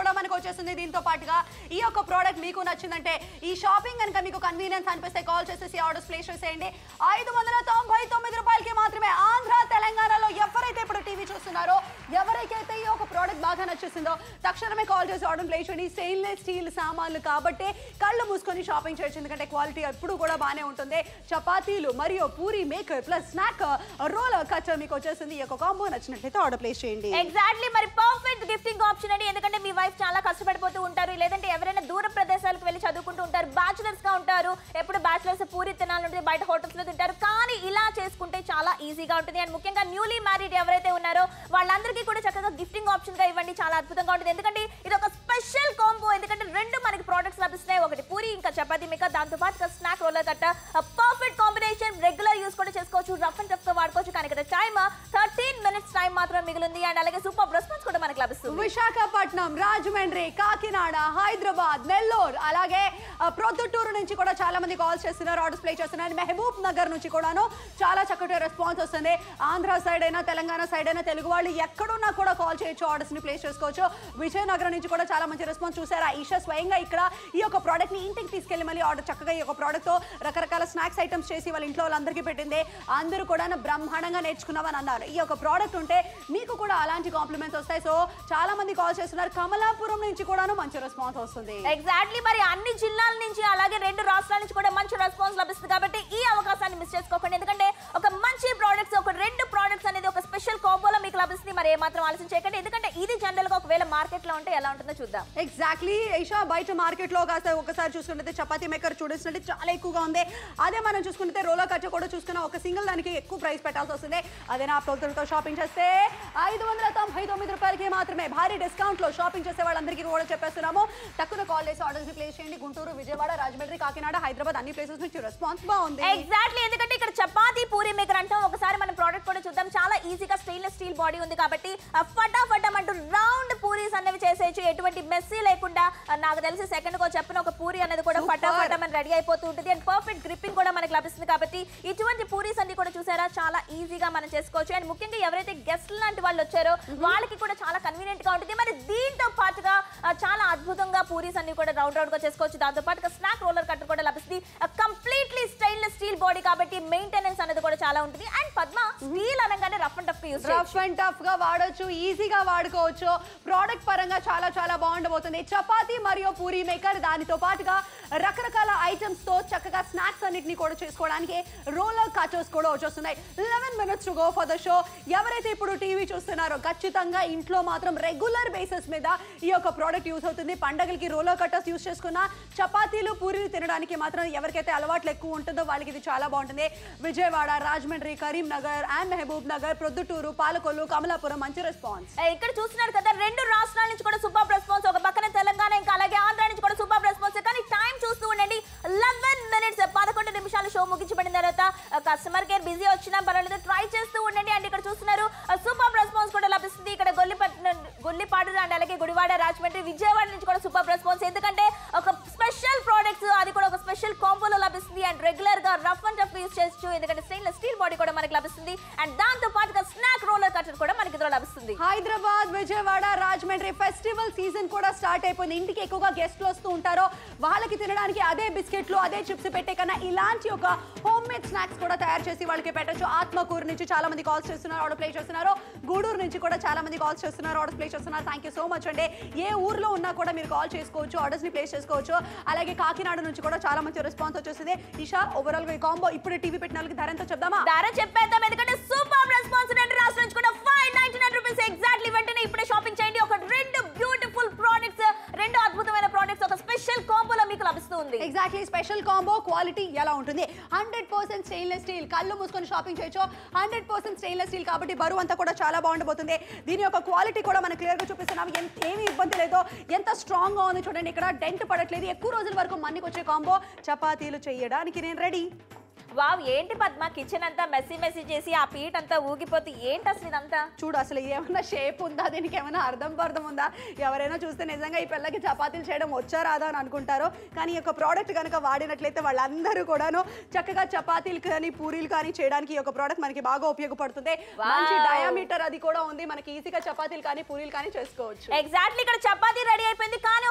వచ్చేసింది దీంతో పాటుగా ఈ యొక్క ప్రోడక్ట్ మీకు నచ్చిందంటే ఈ షాపింగ్ కనుక మీకు కన్వీనియన్స్ అనిపిస్తే కాల్ చేసేసి ఆర్డర్స్ ప్లేస్ చేసేయండి ఐదు వందల తొంభై తొమ్మిది రూపాయలకి మాత్రమే ఆంధ్ర తెలంగాణలో ఎవరైతే ఇప్పుడు టీవీ చూస్తున్నారో ఎవరికైతే ఈ ఒక ప్రోడక్ట్ బాగా నచ్చేసిందో తక్షణమే కాల్ చేసి ఆర్డర్ ప్లేస్ చేయండి స్టెయిన్లెస్ స్టీల్ సామాన్లు కాబట్టి కళ్ళు మూసుకొని షాపింగ్ చేయొచ్చు ఎందుకంటే క్వాలిటీ ఎప్పుడు కూడా బాగానే ఉంటుంది చపాతీలు మరియు puri maker plus snack roll cut మీకు వచ్చేసింది ఈ యొక్క కాంబో నచ్చినట్లయితే ఆర్డర్ ప్లేస్ చేయండి ఎగ్జాక్ట్లీ మరి పర్ఫెక్ట్ గిఫ్టింగ్ ఆప్షన్ అండి ఎందుకంటే మీ వైఫ్ చాలా కష్టపడిపోతూ ఉంటారు లేదంటే ఎవరైనా దూర ప్రదేశాలకు వెళ్ళి చదువుకుంటూ ఉంటారు బ్యాచులర్స్ గా ఉంటారు ఎప్పుడు బ్యాచులర్స్ పూరి తినాలంటే బయట హోటల్స్ లో తింటారు కానీ ఇలా చేసుకుంటే చాలా ఈజీగా ఉంటుంది అండ్ ముఖ్యంగా న్యూలీ మ్యారీడ్ ఎవరైతే ఉన్నారో వాళ్ళందరికీ కూడా చక్కగా గిఫ్టింగ్ ఆప్షన్ గా ఇవ్వండి చాలా అద్భుతంగా ఉంటుంది ఎందుకంటే ఇది ఒక స్పెషల్ కాంబో ఎందుకంటే రెండు మనకి ప్రోడక్ట్స్ లభిస్తున్నాయి ఒకటి పూరి ఇంకా చపాతీ మీకు దాంతో పాటు snack roller cutter perfect combination regular use కూడా చేసుకోవచ్చు రఫ్ అండ్ టఫ్ గా వాడుకోవచ్చు కానీ ఇక్కడ టైమ్ థర్టీన్ మినిట్స్ టైం మాత్రమే మిగిలింది అండ్ అలాగే సూపర్ రెస్పాన్స్ కూడా మనకి లభిస్తుంది విశాఖపట్నం రాజమండ్రి కాకినాడ హైదరాబాద్ నెల్లూరు అలాగే ఆ, ప్రొద్దుటూరు నుంచి కూడా చాలా మంది కాల్స్ చేస్తున్నారు ఆర్డర్స్ ప్లే చేస్తున్నారు మెహబూబ్ నగర్ నుంచి కూడాను చాలా చక్కటి రెస్పాన్స్ వస్తుంది ఆంధ్ర సైడ్ అయినా తెలంగాణ సైడ్ అయినా తెలుగు వాళ్ళు ఎక్కడున్నా కూడా కాల్ చేయొచ్చు ఆర్డర్స్ ని ప్లేస్ చేసుకోవచ్చు విజయనగరం నుంచి కూడా చాలా మంచి రెస్పాన్స్ చూసారా ఈషా స్వయంగా ఇక్కడ ఈ యొక్క ప్రోడక్ట్ ని ఇంటికి తీసుకెళ్లి మళ్ళీ ఆర్డర్ చక్కగా ఈ యొక్క ప్రోడక్ట్ తో రకరకాల స్నాక్స్ ఐటమ్స్ చేసి వాళ్ళ ఇంట్లో వాళ్ళందరికీ పెట్టింది అందరూ కూడా బ్రహ్మాండంగా నేర్చుకున్నామని అన్నారు ఈ యొక్క ప్రోడక్ట్ ఉంటే మీకు కూడా అలాంటి కాంప్లిమెంట్స్ వస్తాయి సో చాలా మంది కాల్ చేస్తున్నారు కమలాపురం నుంచి కూడాను మంచి రెస్పాన్స్ వస్తుంది ఎగ్జాక్ట్లీ మరి అన్ని జిల్లాల నుంచి అలాగే రెండు రాష్ట్రాల నుంచి కూడా మంచి రెస్పాన్స్ లభిస్తుంది కాబట్టి ఈ అవకాశాన్ని మిస్ చేసుకోకండి ఎందుకంటే ఒక మంచి ప్రోడక్ట్స్ ఒక రెండు ప్రోడక్ట్స్ అనేది ఒక స్పెషల్ కాంబోలో మీకు లభిస్తుంది మరి ఏమాత్రం ఆలస్యం చేయకండి ఎందుకంటే ఇది జనరల్ గా ఒకవేళ మార్కెట్ లో ఉంటే ఎలా ఉంటుందో చూద్దాం ఎగ్జాక్ట్లీ ఐషా బయట మార్కెట్ లో కాస్త ఒకసారి చూసుకుంటే చపాతీ మేకర్ చూడొచ్చినట్టు చాలా ఎక్కువగా ఉంది అదే మనం చూసుకుంటే రోలో కట్ట కూడా చూసుకున్న ఒక సింగిల్ దానికి ఎక్కువ ప్రైస్ పెట్టాల్సి వస్తుంది అదే నా ప్రొద్దులతో షాపింగ్ చేస్తే ఐదు వందల తొంభై తొమ్మిది రూపాయలకి మాత్రమే భారీ డిస్కౌంట్ లో షాపింగ్ చేసే వాళ్ళందరికీ కూడా చెప్పేస్తున్నాము తక్కువ కాల్ చేసి ఆర్డర్స్ ప్లేస్ చేయండి గుంటూరు విజయవాడ రాజమండ్రి కాకినాడ హైదరాబాద్ అన్ని ప్లేసెస్ నుంచి రెస్పాన్స్ బాగుంది ఎగ్జాక్ట్లీ ఎందుకంటే ఇక్కడ చపాతీ పూరి మేకర్ అంటాం ఒకసారి మన ప్రోడక్ట్ కూడా చూద్దాం చాలా ఈజీగా స్టెయిన్లెస్ స్టీల్ బాడీ ఉంది కాబట్టి ఆ ఫటాఫటం అంటూ రౌండ్ పూరీస్ అనేవి చేసేయచ్చు ఎటువంటి మెస్సీ లేకుండా ఆ, నాకు తెలిసి సెకండ్ కో చెప్పిన ఒక పూరి అనేది కూడా Super. ఫటాఫటం అని రెడీ అయిపోతూ ఉంటుంది అండ్ పర్ఫెక్ట్ గ్రిప్పింగ్ కూడా మనకి లభిస్తుంది కాబట్టి ఇటువంటి పూరీస్ అన్ని కూడా చూసారా చాలా ఈజీగా మనం చేసుకోవచ్చు అండ్ ముఖ్యంగా ఎవరైతే గెస్ట్ లాంటి వాళ్ళు వచ్చారో వాళ్ళకి కూడా చాలా కన్వీనియంట్ గా ఉంటుంది మరి దీంతో పాటుగా ఆ, చాలా అద్భుతంగా పూరీస్ అన్ని కూడా రౌండ్ రౌండ్ గా చేసుకోవచ్చు దాంతో పాటుగా స్నాక్ రోలర్ కట్టర్ కూడా లభిస్తుంది కంప్లీట్లీ స్టెయిన్లెస్ స్టీల్ బాడీ కాబట్టి మెయింటెనెన్స్ అనేది కూడా చాలా ఉంటుంది అండ్ పద్మ స్టీల్ అనగానే rough and tough use rough and tough గా వాడొచ్చు ఈజీగా వాడుకోవచ్చు ప్రోడక్ట్ పరంగా చాలా చాలా బాగుండబోతుంది చపాతీ మరియు పూరి మేకర్ దానితో పాటుగా రకరకాల ఐటమ్స్ తో చక్కగా స్నాక్స్ అన్నిటిని కూడా చేసుకోవడానికి రోలర్ కటర్స్ కూడా వచ్చేస్తున్నాయి eleven minutes to go for the show ఎవరైతే ఇప్పుడు టీవీ చూస్తున్నారో ఖచ్చితంగా ఇంట్లో మాత్రం రెగ్యులర్ బేసిస్ మీద ఈ యొక్క ప్రోడక్ట్ యూస్ అవుతుంది పండగలకి రోలర్ కటర్స్ యూస్ చేసుకున్న చపాతీలు పూరీలు తినడానికి మాత్రం ఎవరికైతే అలవాట్లు ఎక్కువ ఉంటుందో వాళ్ళకి ఇది చాలా బాగుంటుంది విజయవాడ రాజమండ్రి కరీంనగర్ అండ్ మహబూబ్ నగర్ ప్రొద్దుటూరు పాలకొల్లు కమలాపురం మంచి రెస్పాన్స్ ఇక్కడ చూస్తున్నారు కదా రెండు రాష్ట్రాల నుంచి కూడా సూపర్ రెస్పాన్స్ ఒక పక్కన తెలంగాణ ఇంకా అలాగే ఆంధ్ర నుంచి కూడా సూపర్ రెస్పాన్స్ కానీ టైం చూస్తూ ఉండండి లెవెన్ మినిట్స్ పదకొండు నిమిషాలు షో ముగించబడిన తర్వాత కస్టమర్ కేర్ బిజీ వచ్చినా పర్వాలేదు ట్రై చేస్తూ ఉండండి అండ్ ఇక్కడ చూస్తున్నారు సూపర్ రెస్పాన్స్ కూడా లభిస్తుంది ఇక్కడ గొల్లిపట్నం గొల్లిపాడు అండ్ అలాగే గుడివాడ రాజమండ్రి విజయవాడ నుంచి కూడా సూపర్ రెస్పాన్స్ ఎందుకంటే ఒక స్పెషల్ ప్రోడక్ట్స్ అది కూడా ఒక స్పెషల్ కాంబోలో లభిస్తుంది అండ్ రెగ్యులర్ గా రఫ్ అండ్ టఫ్ యూస్ చేయొచ్చు ఎందుకంటే స్టెయిన్లెస్ స్టీల్ బాడీ కూడా మనకి లభిస్తుంది అండ్ దాంతో పాటుగా స్నాక్ రోలర్ కట్టర్ కూడా మనకి ఇందులో లభిస్తుంది హైదరాబాద్ విజయవాడ రాజమండ్రి ఫెస్టివల్ సీజన్ కూడా స్టార్ట్ అయిపోయింది ఇంటికి ఎక్కువగా గెస్ట్లు వస్తూ ఉంటారో వాళ్ళకి తినడానికి అదే బిస్కెట్లు అదే చిప్స్ పెట్టే కన్నా ఇలాంటి ఒక హోమ్ మేడ్ స్నాక్స్ కూడా తయారు చేసి వాళ్ళకి పెట్టచ్చు ఆత్మకూరు నుంచి చాలా మంది కాల్స్ చేస్తున్నారు ఆర్డర్ ప్లే చేస్తున్నారు గూడూరు నుంచి కూడా చాలా మంది కాల్స్ చేస్తున్నారు ఆర్డర్ ప్లే చేస్తున్నారు థ్యాంక్ యూ సో మచ్ అండి ఏ ఊర్లో ఉన్నా కూడా మీరు కాల్ చేసుకోవచ్చు ఆర్డర్స్ ని ప్లేస్ చేసుకోవచ్చు అలాగే కాకినాడ నుంచి కూడా చాలా మంచి రెస్పాన్స్ వచ్చేసింది ఇషా ఓవరాల్ గా ఈ కాంబో ఇప్పుడు టీవీ పెట్టిన వాళ్ళకి ధర ఎంతో చెప్దామా ధర చెప్పేద్దాం ఎందుకంటే సూపర్ రెస్పాన్స్ రెండు రాష్ట్రాల నుంచి కూడా five ninety nine rupees exactly వెంటనే ఇప్పుడే షాపింగ్ చేయండి ఒక రెండు బ్యూటిఫుల్ ప్రోడక్ట్స్ రెండు అద్భుతమైన ప్రోడక్ట్స్ ఒక స్పెషల్ కాంబోలో మీకు లభిస్తుంది ఎగ్జాక్ట్లీ స్పెషల్ కాంబో క్వాలిటీ ఎలా ఉంటుంది హండ్రెడ్ పర్సెంట్ స్టెయిన్లెస్ స్టీల్ కళ్ళు మూసుకొని షాపింగ్ చేయొచ్చు హండ్రెడ్ పర్సెంట్ స్టెయిన్లెస్ స్టీల్ కాబట్టి బరువు అంతా కూడా చాలా బాగుండబోతుంది దీని యొక్క క్వాలిటీ కూడా మనం క్లియర్ గా చూపిస్తున్నాం ఎంత ఏమి ఇబ్బంది లేదో ఎంత స్ట్రాంగ్ గా ఉంది చూడండి ఇక్కడ డెంట్ పడట్లేదు ఎక్కువ రోజుల వరకు మన్నికి వచ్చే కాంబో చపాతీలు చేయడానికి నేను రెడీ వావ్ ఏంటి పద్మ కిచెన్ అంతా మెస్సీ మెస్సీ చేసి ఆ పీట్ అంతా ఊగిపోతే ఏంటి అసలు ఇదంతా చూడు అసలు ఏమైనా షేప్ ఉందా దీనికి ఏమైనా అర్థం పర్థం ఉందా ఎవరైనా చూస్తే నిజంగా ఈ పిల్లకి చపాతీలు చేయడం వచ్చా రాదా అని అనుకుంటారు కానీ ఈ యొక్క ప్రోడక్ట్ కనుక వాడినట్లయితే వాళ్ళందరూ కూడాను చక్కగా చపాతీలు కానీ పూరీలు కానీ చేయడానికి ఈ యొక్క ప్రోడక్ట్ మనకి బాగా ఉపయోగపడుతుంది మంచి Wow. డయామీటర్ అది కూడా ఉంది మనకి ఈజీగా చపాతీలు కానీ పూరీలు కానీ చేసుకోవచ్చు ఎగ్జాక్ట్లీ ఇక్కడ చపాతీ రెడీ అయిపోయింది కానీ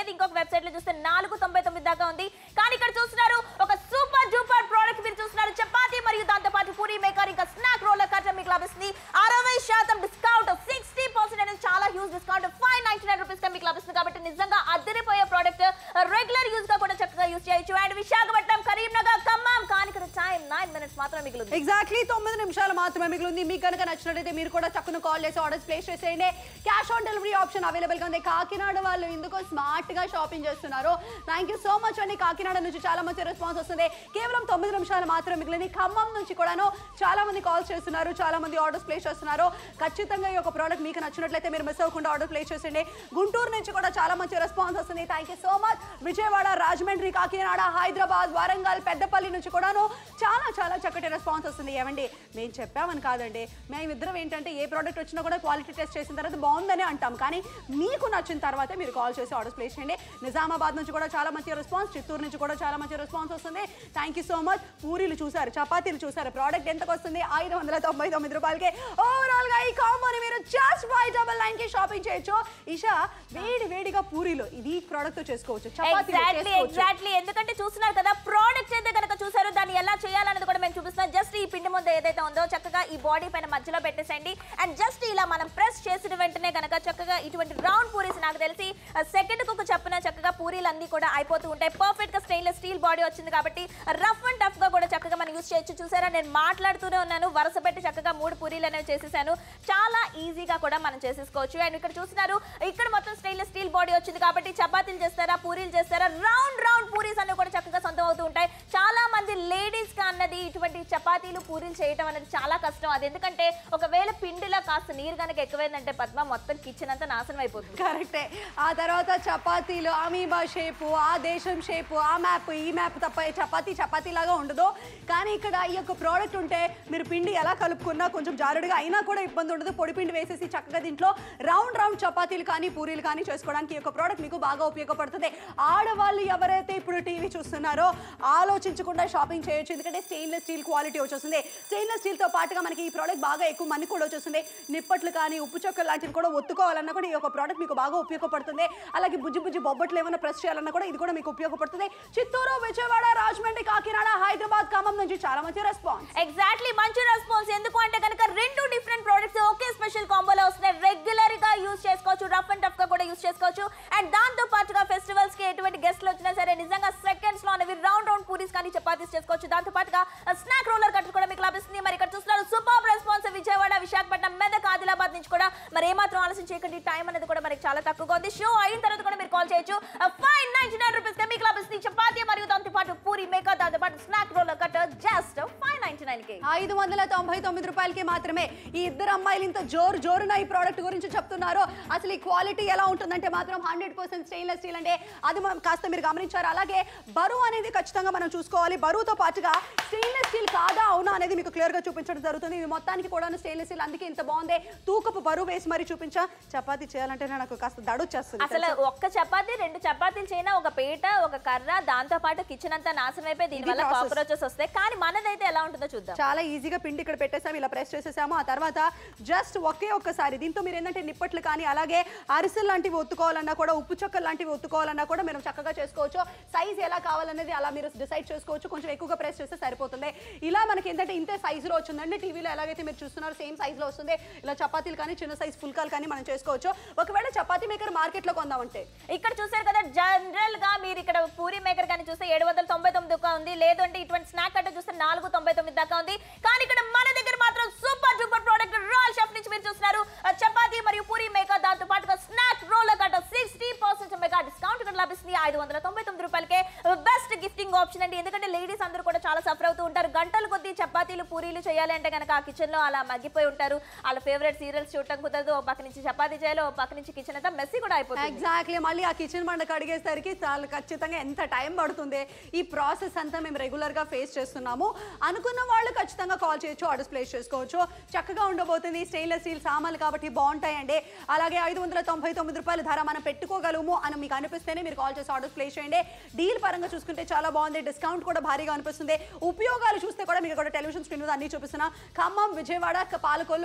లేదు ఇంకొక వెబ్సైట్ లో చూస్తే నాలుగు తొంభై తొమ్మిది దాకా ఉంది కానీ ఇక్కడ చూస్తున్నారు ఒక సూపర్ డూపర్ ప్రోడక్ట్ మీరు చూస్తున్నారు చపాతీ మరియు దాంతో పాటు పూరి మేకర్ ఇంకా స్నాక్ రోలర్ కట్ట మీకు లభిస్తుంది అరవై శాతం డిస్కౌంట్ సిక్స్టీ పర్సెంట్ అనేది చాలా huge discount five ninety nine rupees మీకు లభిస్తుంది కాబట్టి నిజంగా అద్దరిపోయే ప్రోడక్ట్ రెగ్యులర్ యూజ్ గా కూడా చక్కగా యూజ్ చేయొచ్చు అండ్ విశాఖపట్నం కరీంనగర్ ఖమ్మం కానీ ఇక్కడ టైం నైన్ మినిట్స్ మాత్రం మిగులుతుంది ఎగ్జాక్ట్లీ తొమ్మిది నిమిషాలు మాత్రమే మిగిలింది మీకు కనుక నచ్చినట్లయితే మీరు కూడా చక్కన కాల్ చేసి ఆర్డర్స్ ప్లేస్ చేసేయండి cash on delivery option available గా ఉంది కాకినాడ వాళ్ళు ఎందుకో స్మార్ట్ గా షాపింగ్ చేస్తున్నారు థ్యాంక్ యూ సో మచ్ అండి కాకినాడ నుంచి చాలా మంచి రెస్పాన్స్ వస్తుంది కేవలం తొమ్మిది నిమిషాలు మాత్రం మిగిలింది ఖమ్మం నుంచి కూడాను చాలా మంది కాల్స్ చేస్తున్నారు చాలా మంది ఆర్డర్స్ ప్లేస్ చేస్తున్నారు ఖచ్చితంగా ఈ యొక్క ప్రోడక్ట్ మీకు నచ్చినట్లయితే మీరు మిస్ అవ్వకుండా ఆర్డర్ ప్లేస్ చేసేయండి గుంటూరు నుంచి కూడా చాలా మంచి రెస్పాన్స్ వస్తుంది thank you so much Vijayawada Rajahmundry Kakinada Hyderabad Warangal Peddapalli నుంచి కూడాను చాలా చాలా చక్కటి రెస్పాన్స్ వస్తుంది ఏమండి మేము చెప్పామని కాదండి మేము ఇద్దరం ఏంటంటే ఏ ప్రోడక్ట్ వచ్చినా కూడా క్వాలిటీ టెస్ట్ చేసిన తర్వాత బాగుందని అంటాం కానీ మీకు నచ్చిన తర్వాతే మీరు కాల్ చేసి ఆర్డర్స్ ప్లేస్ చేయండి నిజామాబాద్ నుంచి కూడా చాలా మంచి రెస్పాన్స్ చిత్తూరు నుంచి కూడా చాలా మంచి రెస్పాన్స్ వస్తుంది థ్యాంక్ యూ సో మచ్ పూరీలు చూసారు చపాతీలు చూసారు ప్రోడక్ట్ ఎంతకు వస్తుంది ఐదు వందల తొంభై తొమ్మిది రూపాయలకి ఓవరాల్ గా ఈ కాంబోని మీరు జస్ట్ ఫైవ్ డబల్ నైన్ కి షాపింగ్ చేయొచ్చు ఇషా వేడి వేడిగా పూరీలు ఇది ప్రోడక్ట్ తో చేసుకోవచ్చు చపాతీలు ఎగ్జాక్ట్లీ చేసుకోవచ్చు ఎగ్జాక్ట్లీ ఎందుకంటే చూస్తున్నారు కదా ప్రోడక్ట్ అయితే కనుక చూసారు దాన్ని ఎలా చేయాలన్నది కూడా మేము చూపిస్తున్నాం జస్ట్ ఈ పిండి ముద్ద ఏదైతే ఉందో చక్కగా ఈ బాడీ పైన మధ్యలో పెట్టేసేయండి అండ్ జస్ట్ ఇలా మనం ప్రెస్ చేసిన వెంటనే కనుక చక్కగా ఇటువంటి రౌండ్ పూరీస్ నాకు తెలిసి సెకండ్ కు చెప్పిన చక్కగా పూరీలు అన్ని కూడా అయిపోతూ ఉంటాయి పర్ఫెక్ట్ గా స్టెయిన్లెస్ స్టీల్ బాడీ వచ్చింది కాబట్టి రఫ్ అండ్ టఫ్ గా కూడా చక్కగా మనం యూస్ చేయొచ్చు చూసారా నేను మాట్లాడుతూనే ఉన్నాను వరుస పెట్టి చక్కగా మూడు పూరీలు అనేవి చేసేసాను చాలా ఈజీగా కూడా మనం చేసేసుకోవచ్చు అండ్ ఇక్కడ చూస్తున్నారు ఇక్కడ మొత్తం స్టెయిన్లెస్ స్టీల్ బాడీ వచ్చింది కాబట్టి చపాతీలు చేస్తారా పూరీలు చేస్తారా రౌండ్ రౌండ్ పూరీస్ అన్ని కూడా చక్కగా సొంతం అవుతూ ఉంటాయి చాలా మంది లేడీస్ గా అన్నది ఇటువంటి చపాతీలు పూరీలు చేయటం అనేది చాలా కష్టం అది ఎందుకంటే ఒకవేళ పిండిలో కాస్త నీరు కనుక ఎక్కువైందంటే పద్మ మొత్తం కిచెన్ అంతా నాశనం అయిపోతుంది కరెక్టే ఆ తర్వాత చపాతీలు అమీబా షేపు ఆ దేశం షేపు ఆ మ్యాప్ ఈ మ్యాప్ తప్ప ఈ చపాతీ చపాతీ లాగా ఉండదు కానీ ఇక్కడ ఈ యొక్క ప్రోడక్ట్ ఉంటే మీరు పిండి ఎలా కలుపుకున్నా కొంచెం జారుడుగా అయినా కూడా ఇబ్బంది ఉండదు పొడి పిండి వేసేసి చక్కగా దీంట్లో రౌండ్ రౌండ్ చపాతీలు కానీ పూరీలు కానీ చేసుకోవడానికి ఈ యొక్క ప్రోడక్ట్ మీకు బాగా ఉపయోగపడుతుంది ఆడవాళ్ళు ఎవరైతే ఇప్పుడు టీవీ చూస్తున్నారో ఆలోచించకుండా షాపింగ్ చేయొచ్చు ఎందుకంటే స్టెయిన్లెస్ స్టీల్ క్వాలిటీ వచ్చేస్తుంది స్టెయిన్లెస్ స్టీల్తో పాటుగా మనకి ఈ ప్రోడక్ట్ బాగా ఎక్కువ మనీ కూడా వచ్చేస్తుంది నిప్పట్లు కానీ ఉప్పు చొక్కలు లాంటివి కూడా ఒత్తుకోవాలన్నా కూడా ఈ యొక్క ప్రోడక్ట్ మీకు బాగా ఉపయోగపడుతుంది అలాగే బుజ్జి బుజ్జి బొబ్బట్లు ఏమైనా ప్రెస్ చేయాలన్నా కూడా ఇది కూడా మీకు ఉపయోగపడుతుంది చిత్తూరు విజయవాడ రాజమండ్రి కాకినాడ హైదరాబాద్ ఖమ్మం నుంచి చాలా మంచి రెస్పాన్స్ ఎగ్జాక్ట్లీ మంచి రెస్పాన్స్ ఎందుకు అంటే కనుక రెండు డిఫరెంట్ ప్రొడక్ట్స్ ఒకే స్పెషల్ కాంబోలో వస్తున్నాయి రెగ్యులర్ గా యూస్ చేసుకోవచ్చు రఫ్ అండ్ టఫ్ గా కూడా యూస్ చేసుకోవచ్చు అండ్ దాంతో పాటుగా ఫెస్టివల్స్ కి ఎటువంటి గెస్ట్లు వచ్చినా సరే నిజంగా సెకండ్స్ లో అనేవి రౌండ్ రౌండ్ పూరీస్ కానీ చపాతీస్ చేసుకోవచ్చు దాంతో పాటుగా స్నాక్ రోలర్ కట్టు కూడా మీకు లభిస్తుంది మరి ఇక్కడ చూస్తున్నారు సూపర్ రెస్పాన్స్ విజయవాడ విశాఖపట్నం మెదక్ ఆదిలాబాద్ నుంచి కూడా మరి ఏమాత్రం ఆలస్యం చేయకండి టైం అనేది కూడా మనకి చాలా తక్కువగా ఉంది షో అయిన తర్వాత కూడా మీరు కాల్ చేయొచ్చు ఫైవ్ నైన్టీ నైన్ రూపీస్ మీకు లభిస్తుంది చపాతీ మరియు దాంతో పాటు పూరి మేకర్ దాంతో పాటు snack roller cut just five ninety nine కి ఐదు వందల తొంభై తొమ్మిది రూపాయలకి మాత్రమే ఈ ఇద్దరు అమ్మాయిలు ఇంత జోరు జోరున ఈ ప్రోడక్ట్ గురించి చెప్తున్నారు అసలు ఈ క్వాలిటీ ఎలా ఉంటుందంటే మాత్రం హండ్రెడ్ పర్సెంట్ స్టెయిన్లెస్ స్టీల్ అంటే అది మనం కాస్త మీరు గమనించారు అలాగే బరువు అనేది ఖచ్చితంగా మనం చూసుకోవాలి బరువుతో పాటుగా స్టెయిన్లెస్ స్టీల్ కాదా అవునా అనేది మీకు క్లియర్ గా చూపించడం జరుగుతుంది ఇది మొత్తానికి కూడా స్టెయిన్లెస్ స్టీల్ అందుకే ఇంత బాగుంది తూకపు బరువు వేసి మరి చూపించా చపాతీ చేయాలంటే నాకు కాస్త దడొచ్చేస్తుంది అసలు ఒక్క చపాతీ రెండు చపాతీలు చేయనా ఒక పీట ఒక కర్ర దాంతో పాటు కిచెన్ అంతా నాశనం అయిపోయి దీని వల్ల process. కాక్రోచెస్ వస్తాయి కానీ మనదైతే ఎలా ఉంటుందో చూద్దాం చాలా ఈజీగా పిండి ఇక్కడ పెట్టేసాము ఇలా ప్రెస్ చేసేసాము ఆ తర్వాత జస్ట్ ఒకే ఒక్కసారి దీంతో మీరు ఏంటంటే నిప్పట్లు కానీ అలాగే అరిసెలు లాంటివి ఒత్తుకోవాలన్నా కూడా ఉప్పు చొక్కలు లాంటివి ఒత్తుకోవాలన్నా కూడా మీరు చక్కగా చేసుకోవచ్చు సైజ్ ఎలా కావాలనేది అలా మీరు డిసైడ్ చేసుకోవచ్చు కొంచెం ఎక్కువగా ప్రెస్ చేస్తే సరిపోతుంది ఇలా మనకి ఏంటంటే ఇంతే సైజులో వచ్చిందండి టీవీలో ఎలాగైతే మీరు చూస్తున్నారు సేమ్ సైజులో వస్తుంది ఇలా చపాతీలు కానీ చిన్న సైజ్ ఫుల్కాలు కానీ మనం చేసుకోవచ్చు ఒకవేళ చపాతీ మేకర్ మార్కెట్లో కొందామంటే ఇక్కడ చూసారు కదా జనరల్ గా మీరు ఇక్కడ పూరి మేకర్ కానీ చూస్తే ఏడు వందల తొంభై తొమ్మిది దాకా ఉంది లేదంటే ఇటువంటి స్నాక్ అంటే చూస్తే నాలుగు తొంభై తొమ్మిది దాకా ఉంది కానీ ఇక్కడ మన దగ్గర మాత్రం super duper product royal chef నుంచి మీరు చూస్తున్నారు ఆ చపాతీ మరియు పూరి మేకర్ దాంతో పాటుగా snack roller cutter sixty percent mega discount ఇక్కడ లభిస్తుంది ఐదు వందల తొంభై తొమ్మిది రూపాయలకే బెస్ట్ గిఫ్టింగ్ ఆప్షన్ అండి ఎందుకంటే లేడీస్ అందరూ కూడా చాలా సఫర్ అవుతూ ఉంటారు గంటలు కొద్దీ చపాతీలు పూరీలు చేయాలి అంటే కనుక ఆ కిచెన్ లో అలా మగ్గిపోయి ఉంటారు వాళ్ళ ఫేవరెట్ సీరియల్స్ చూడటం కుదరదు ఓ పక్క నుంచి చపాతీ చేయాలి ఓ పక్క నుంచి కిచెన్ అంతా మెస్సీ కూడా అయిపోతుంది ఎగ్జాక్ట్లీ మళ్ళీ ఆ కిచెన్ మండ కడిగేసరికి చాలా ఖచ్చితంగా ఎంత టైం పడుతుంది ఈ ప్రాసెస్ అంతా మేము రెగ్యులర్ గా ఫేస్ చేస్తున్నాము అనుకున్న వాళ్ళు ఖచ్చితంగా కాల్ చేయొచ్చు ఆర్డర్స్ ప్లేస్ చేసుకోవచ్చు చక్కగా ఉండబోతుంది స్టెయిన్లెస్ స్టీల్ సామాన్లు కాబట్టి బాగుంటాయండి అలాగే ఐదు వందల తొంభై తొమ్మిది రూపాయల ధర మనం పెట్టుకోగలము అని మీకు అనిపిస్తేనే మీరు కాల్ చేసి ఆర్డర్స్ ప్లేస్ చేయండి డీల్ పరంగా చూసుకుంటే చాలా బాగుంది డిస్కౌంట్ కూడా భారీగా అనిపిస్తుంది ఉపయోగాలు చూస్తే కూడా మీకు కూడా టెలివిజన్ స్క్రీన్ మీద అన్ని చూపిస్తున్నా ఖమ్మం విజయవాడ క- పాలకొల్లు కాకినాడ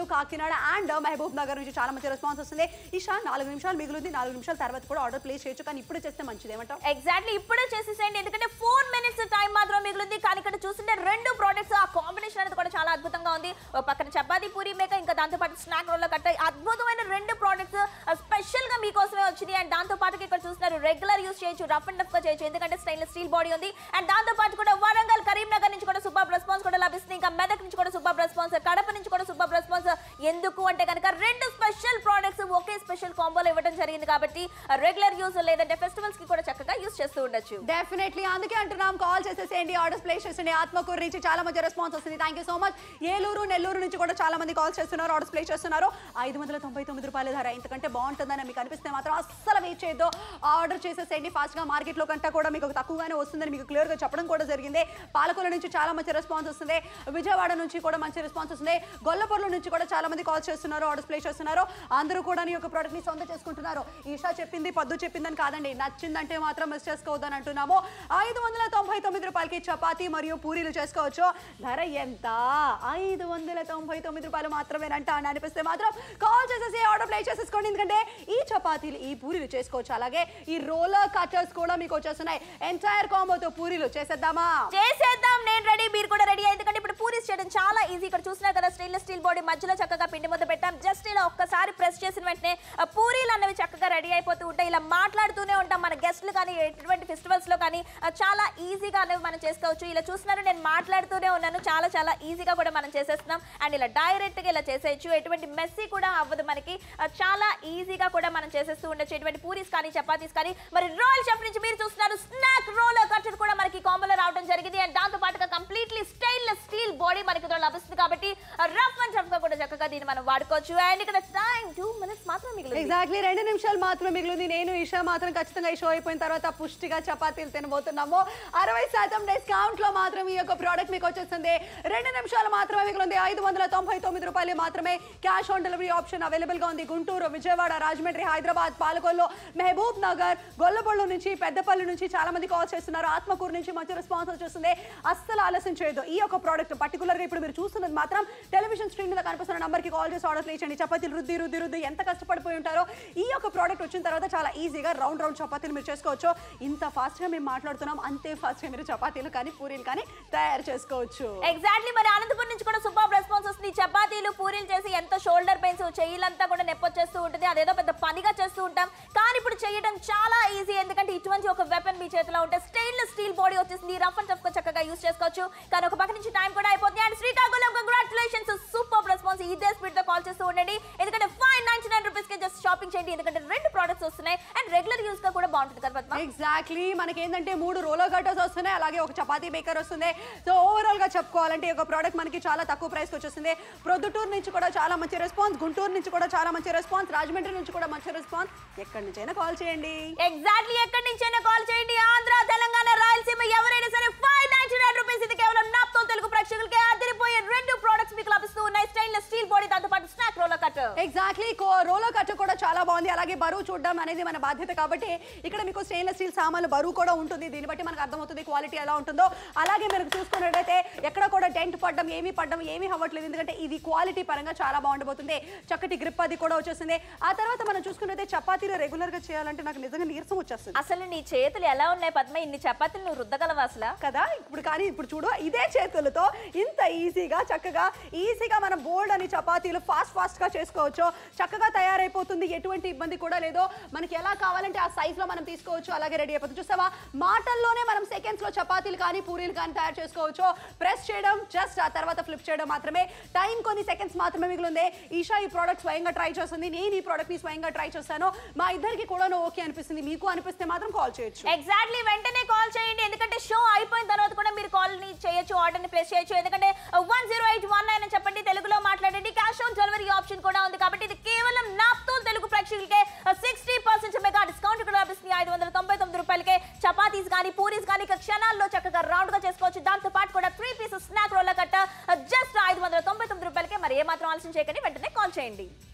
విజయవాడ అండ్ మహబూబ్ నగర్ నుంచి చాలా మంచి రెస్పాన్స్ వస్తుంది ఇషా నాలుగు నిమిషాలు మిగులుంది నాలుగు నిమిషాల తర్వాత కూడా ఆర్డర్ ప్లేస్ చేయొచ్చు కానీ ఇప్పుడు చేస్తే మంచిది ఏమంటావు ఎగ్జాక్ట్లీ ఇప్పుడే చేసేసేయండి ఎందుకంటే ఫోర్ మినిట్స్ టైం మాత్రం మిగిలింది కానీ ఇక్కడ చూస్తుంటే రెండు ప్రోడక్ట్స్ ఆ కాంబినేషన్ అనేది కూడా చాలా అద్భుతంగా ఉంది ఒక పక్కన చపాతీ పూరి మేక ఇంకా దాంతో పాటు స్నాక్ రోల్ కట్ట అద్భుతమైన రెండు ప్రోడక్ట్స్ స్పెషల్ గా మీకోసమే వచ్చింది అండ్ దాంతో పాటు ఇక్కడ చూస్తున్నారు రెగ్యులర్ యూస్ చేయొచ్చు రఫ్ అండ్ టఫ్ గా చేయొచ్చు ఎందుకంటే స్టైన్లెస్ స్టీల్ బాడీ ఉంది అండ్ దాంతో పాటు కూడా వరంగల్ కరీంనగర్ నుంచి కూడా సూపర్ రెస్పాన్స్ కూడా లభిస్తుంది ఇంకా మెదక్ నుంచి కూడా సూపర్ రెస్పాన్స్ కడప నుంచి కూడా సూపర్ రెస్పాన్స్ ఎందుకు అంటే కనుక రెండు స్పెషల్ ప్రోడక్ట్స్ ఒకే స్పెషల్ కాంబోలో ఇవ్వడం జరిగింది కాబట్టి రెగ్యులర్ యూస్ లేదంటే ఫెస్టివల్స్ కి కూడా చక్కగా యూస్ చేస్తూ ఉండొచ్చు డెఫినెట్లీ అందుకే అంటున్నాం కాల్ చేసేసేయండి ఆర్డర్స్ ప్లేస్ చేసేయండి ఆత్మకూరు నుంచి చాలా మంచి రెస్పాన్స్ వస్తుంది thank you so much Eluru Nellore నుంచి కూడా చాలా మంది కాల్ చేస్తున్నారు ఆర్డర్స్ ప్లేస్ చేస్తున్నారు ఐదు వందల తొంభై తొమ్మిది రూపాయల ధర ఇంతకంటే బాగుంటుందని మీకు అనిపిస్తే మాత్రం అస్సలు వెయిట్ చేయొద్దు ఆర్డర్ చేసేసేయండి ఫాస్ట్ గా మార్కెట్ లో కంటే కూడా మీకు తక్కువగానే వస్తుందని మీకు క్లియర్ గా చెప్పడం కూడా జరిగింది పాలకొల నుంచి చాలా మంచి రెస్పాన్స్ వస్తుంది విజయవాడ నుంచి కూడా మంచి రెస్పాన్స్ వస్తుంది గొల్లపూర్ల నుంచి కూడా చాలా మంది కాల్ చేస్తున్నారు ఆర్డర్స్ ప్లేస్ చేస్తున్నారు అందరూ కూడా ఈ యొక్క ప్రోడక్ట్ ని సొంత చేసుకుంటున్నారు ఈషా చెప్పింది పద్దు చెప్పిందని కాదండి నచ్చిందంటే మాత్రం మిస్ చేసుకోవద్దని అంటున్నాము ఐదు వందల తొంభై తొమ్మిది రూపాయలకి చపాతీ మరియు పూరీలు చేసుకోవచ్చు ధర ఎంత ఐదు వందల తొంభై తొమ్మిది రూపాయలు మాత్రమేనంట అని అనిపిస్తే మాత్రం కాల్ చేసేసి ఆర్డర్ ప్లేస్ చేసేసుకోండి ఎందుకంటే ఈ చపాతీలు ఈ పూరీలు చేసుకోవచ్చు అలాగే ఈ రోలర్ కట్టర్స్ కూడా మీకు వచ్చేస్తున్నాయి ఎంటైర్ కాంబోతో పూరీలు చేసేద్దామా చేసేద్దాం నేను రెడీ మీరు కూడా రెడీ ఎందుకంటే ఇప్పుడు పూరీస్ చేయడం చాలా ఈజీ ఇక్కడ చూసినా కదా స్టెయిన్లెస్ స్టీల్ బాడీ మధ్యలో చక్కగా పిండి ముద్ద పెట్టాం జస్ట్ ఇలా ఒక్కసారి ప్రెస్ చేసిన వెంటనే ఆ పూరీలు అన్నవి చక్కగా రెడీ అయిపోతూ ఉంటాయి ఇలా మాట్లాడుతూనే ఉంటాం మన గెస్ట్లు కానీ ఎటువంటి ఫెస్టివల్స్ లో కానీ ఆ, చాలా ఈజీగా అనేవి మనం చేసుకోవచ్చు ఇలా చూస్తున్నారు నేను మాట్లాడుతూనే ఉన్నాను చాలా చాలా ఈజీగా కూడా మనం చేసేస్తున్నాం అండ్ ఇలా డైరెక్ట్ గా ఇలా చేసేయచ్చు ఎటువంటి మెస్సీ కూడా అవ్వదు మనకి ఆ, చాలా ఈజీగా కూడా మనం చేసేస్తూ ఉండొచ్చు ఎటువంటి పూరీస్ కానీ చపాతీస్ కానీ మరి రాయల్ షెఫ్ నుంచి మీరు చూస్తున్నారు స్నాక్ రోల్ కట్టర్ కూడా మనకి కాంబోలో రావడం జరిగింది అండ్ దాంతో పాటుగా కంప్లీట్లీ స్టైన్లెస్ స్టీల్ బాడీ మనకి ఇందులో లభిస్తుంది కాబట్టి రఫ్ అండ్ టఫ్ గా కూడా చక్కగా దీన్ని మనం వాడుకోవచ్చు అండ్ ఇక్కడ టైం టూ మినిట్స్ మాత్రం మిగిలింది ఎగ్జాక్ట్లీ రెండు నిమిషాలు మాత్రమే మిగిలింది నేను ఇషా మాత్రం ఖచ్చితంగా ఈ షో అయిపోయిన తర్వాత పుష్టిగా చపాతీలు తినబోతున్నాము అరవై శాతం డిస్కౌంట్ లో మాత్రం ఈ యొక్క ప్రోడక్ట్ మీకు వచ్చేస్తుంది రెండు నిమిషాలు మాత్రమే మిగిలింది ఐదు వందల తొంభై తొమ్మిది రూపాయలు మాత్రమే cash on delivery option available గా ఉంది గుంటూరు విజయవాడ రాజమండ్రి హైదరాబాద్ పాలకొల్లు మహబూబ్ నగర్ గొల్లపొళ్ళు నుంచి పెద్దపల్లి నుంచి చాలా మంది కాల్ చేస్తున్నారు ఆత్మకూరు నుంచి మంచి రెస్పాన్స్ వచ్చేస్తుంది అస్సలు ఆలస్యం చేయదు ఈ యొక్క ప్రోడక్ట్ పర్టికులర్ గా ఇప్పుడు మీరు చూస్తున్నది మాత్రం టెలివిజన్ స్క్రీన్ మీద కనిపిస్తున్న నంబర్ కి కాల్ చేసి ఆర్డర్ ప్లేస్ చేయండి చపాతీలు రుద్ది రుద్ది రుద్ది ఎంత కష్టపడిపోయి ఉంటారో ఈ యొక్క ప్రోడక్ట్ వచ్చిన తర్వాత చాలా ఈజీగా రౌండ్ రౌండ్ చపాతీలు మీరు చేసుకోవచ్చు ఇంత ఫాస్ట్ గా మేము మాట్లాడుతున్నాం అంతే ఫాస్ట్ గా మీరు చపాతీలు కానీ పూరీలు కానీ తయారు చేసుకోవచ్చు ఎగ్జాక్ట్లీ మరి అనంతపురం నుంచి కూడా సూపర్ రెస్పాన్స్ వస్తుంది చపాతీలు పూరీలు చేసి ఎంత షోల్డర్ పెయిన్స్ చెయ్యిలంతా కూడా నొప్పి వచ్చేస్తూ ఉంటుంది అదేదో పెద్ద పనిగా చేస్తూ ఉంటాం కానీ ఇప్పుడు చేయడం చాలా ఈజీ ఎందుకంటే ఇటువంటి ఒక వెపన్ మీ చేతిలో ఉంటే స్టెయిన్లెస్ స్టీల్ బాడీ వచ్చేసింది రఫ్ అండ్ టఫ్ గా చక్కగా యూస్ చేసుకోవచ్చు కానీ ఒక పక్క నుంచి టైం కూడా అయిపోతుంది and Srikakulam congratulations super response ఇదే స్పీడ్ తో కాల్ చేస్తూ ఉండండి ఎందుకంటే ఫైవ్ నైన్టీ నైన్ రూపీస్ కి జస్ట్ షాపింగ్ చేయండి ఎందుకంటే రెండు ప్రోడక్ట్స్ వస్తున్నాయి అండ్ రెగ్యులర్ యూస్ గా కూడా బాగుంటుంది కదా పద్మ ఎగ్జాక్ట్లీ మనకి ఏంటంటే మూడు రోలర్ కట్టర్స్ వస్తున్నాయి అలాగే ఒక చపాతీ మేకర్ వస్తుంది సో ఓవరాల్ గా చెప్పుకోవాలంటే ఈ యొక్క ప్రోడక్ట్ మనకి చాలా తక్కువ ప్రైస్ వచ్చేసింది ప్రొద్దుటూరు నుంచి కూడా చాలా మంచి రెస్పాన్స్ గుంటూరు నుంచి కూడా చాలా మంచి రెస్పాన్స్ రాజమండ్రి నుంచి కూడా మంచి రెస్పాన్స్ ఎక్కడి నుంచైనా కాల్ చేయండి ఎగ్జాక్ట్లీ ఎక్కడి నుంచైనా కాల్ చేయండి ఆంధ్ర తెలంగాణ రాయలసీమ ఎవరైనా సరే ఫైవ్ నైన్టీ నైన్ రూపీస్ ఇది కేవలం నాప్తో తెలుగు ప్రేక్షకులకి అదిరిపోయే రెండు ప్రోడక్ట్స్ మీకు లభిస్తూ ఉన్నాయి స్టైన్లెస్ స్టీల్ బాడీ దాంతో పాటు snack roller cut exactly roller cutter కూడా చాలా బాగుంది అలాగే బరువు చూడడం అనేది మన బాధ్యత కాబట్టి ఇక్కడ మీకు స్టెయిన్లెస్ స్టీల్ సామాన్లు బరువు కూడా ఉంటుంది దీన్ని బట్టి మనకు అర్థమవుతుంది క్వాలిటీ ఎలా ఉంటుందో అలాగే మీరు చూసుకున్నట్టయితే ఎక్కడ కూడా డెంట్ పడడం ఏమీ పడడం ఏమీ అవ్వట్లేదు ఎందుకంటే ఇది క్వాలిటీ పరంగా చాలా బాగుండబోతుంది చక్కటి గ్రిప్ అది కూడా వచ్చేసింది ఆ తర్వాత మనం చూసుకున్నట్టే చపాతీలు రెగ్యులర్ గా చేయాలంటే నాకు నిజంగా నీరసం వచ్చేస్తుంది అసలు నీ చేతులు ఎలా ఉన్నాయి పద్మ ఇన్ని చపాతీలు నువ్వు రుద్దగలవా అసలు కదా ఇప్పుడు కానీ ఇప్పుడు చూడు ఇదే చేతులతో ఇంత ఈజీగా చక్కగా ఈజీగా మనం బోల్డ్ అని చపాతీలు ఫాస్ట్ ఫాస్ట్ గా చేసుకోవచ్చు చక్కగా తయారైపోతుంది ఎటువంటి ఇబ్బంది కూడా లేదు మనకి ఎలా కావాలంటే ఆ సైజ్ లో మనం తీసుకోవచ్చు అలాగే రెడీ అయిపోతుంది చూసావా మాటల్లోనే మనం సెకండ్స్ లో చపాతీలు కానీ పూరీలు కానీ తయారు చేసుకోవచ్చు ప్రెస్ చేయడం జస్ట్ ఆ తర్వాత ఫ్లిప్ చేయడం మాత్రమే టైం కొన్ని సెకండ్స్ మాత్రమే మిగిలింది ఈషా ఈ ప్రోడక్ట్ స్వయంగా ట్రై చేస్తుంది నేను ఈ ప్రోడక్ట్ ని స్వయంగా ట్రై చేస్తాను మా ఇద్దరికి కూడా ఓకే అనిపిస్తుంది మీకు అనిపిస్తే మాత్రం కాల్ చేయొచ్చు ఎగ్జాక్ట్లీ వెంటనే కాల్ చేయండి ఎందుకంటే షో అయిపోయిన తర్వాత కూడా మీరు కాల్ ని చేయొచ్చు ఆర్డర్ ని ప్లేస్ చేయొచ్చు ఎందుకంటే one zero eight one nine అని చెప్పండి తెలుగులో మాట్లాడండి క్యాష్ ఆన్ డెలివరీ ఆప్షన్ కూడా ఉంది కాబట్టి ఇది కేవలం నాప్తో తెలుగు ప్రేక్షకులకే సిక్స్టీ పర్సెంట్ మెగా డిస్కౌంట్ కూడా లభిస్తుంది ఐదు వందల తొంభై తొమ్మిది రూపాయలకే చపాతీస్ కానీ పూరీస్ కానీ ఇక క్షణాల్లో చక్కగా రౌండ్ గా చేసుకోవచ్చు దాంతో పాటు కూడా three pieces snack roll cutter just ఐదు వందల తొంభై తొమ్మిది రూపాయలకే మరి ఏమాత్రం ఆలస్యం చేయకండి వెంటనే కాల్ చేయండి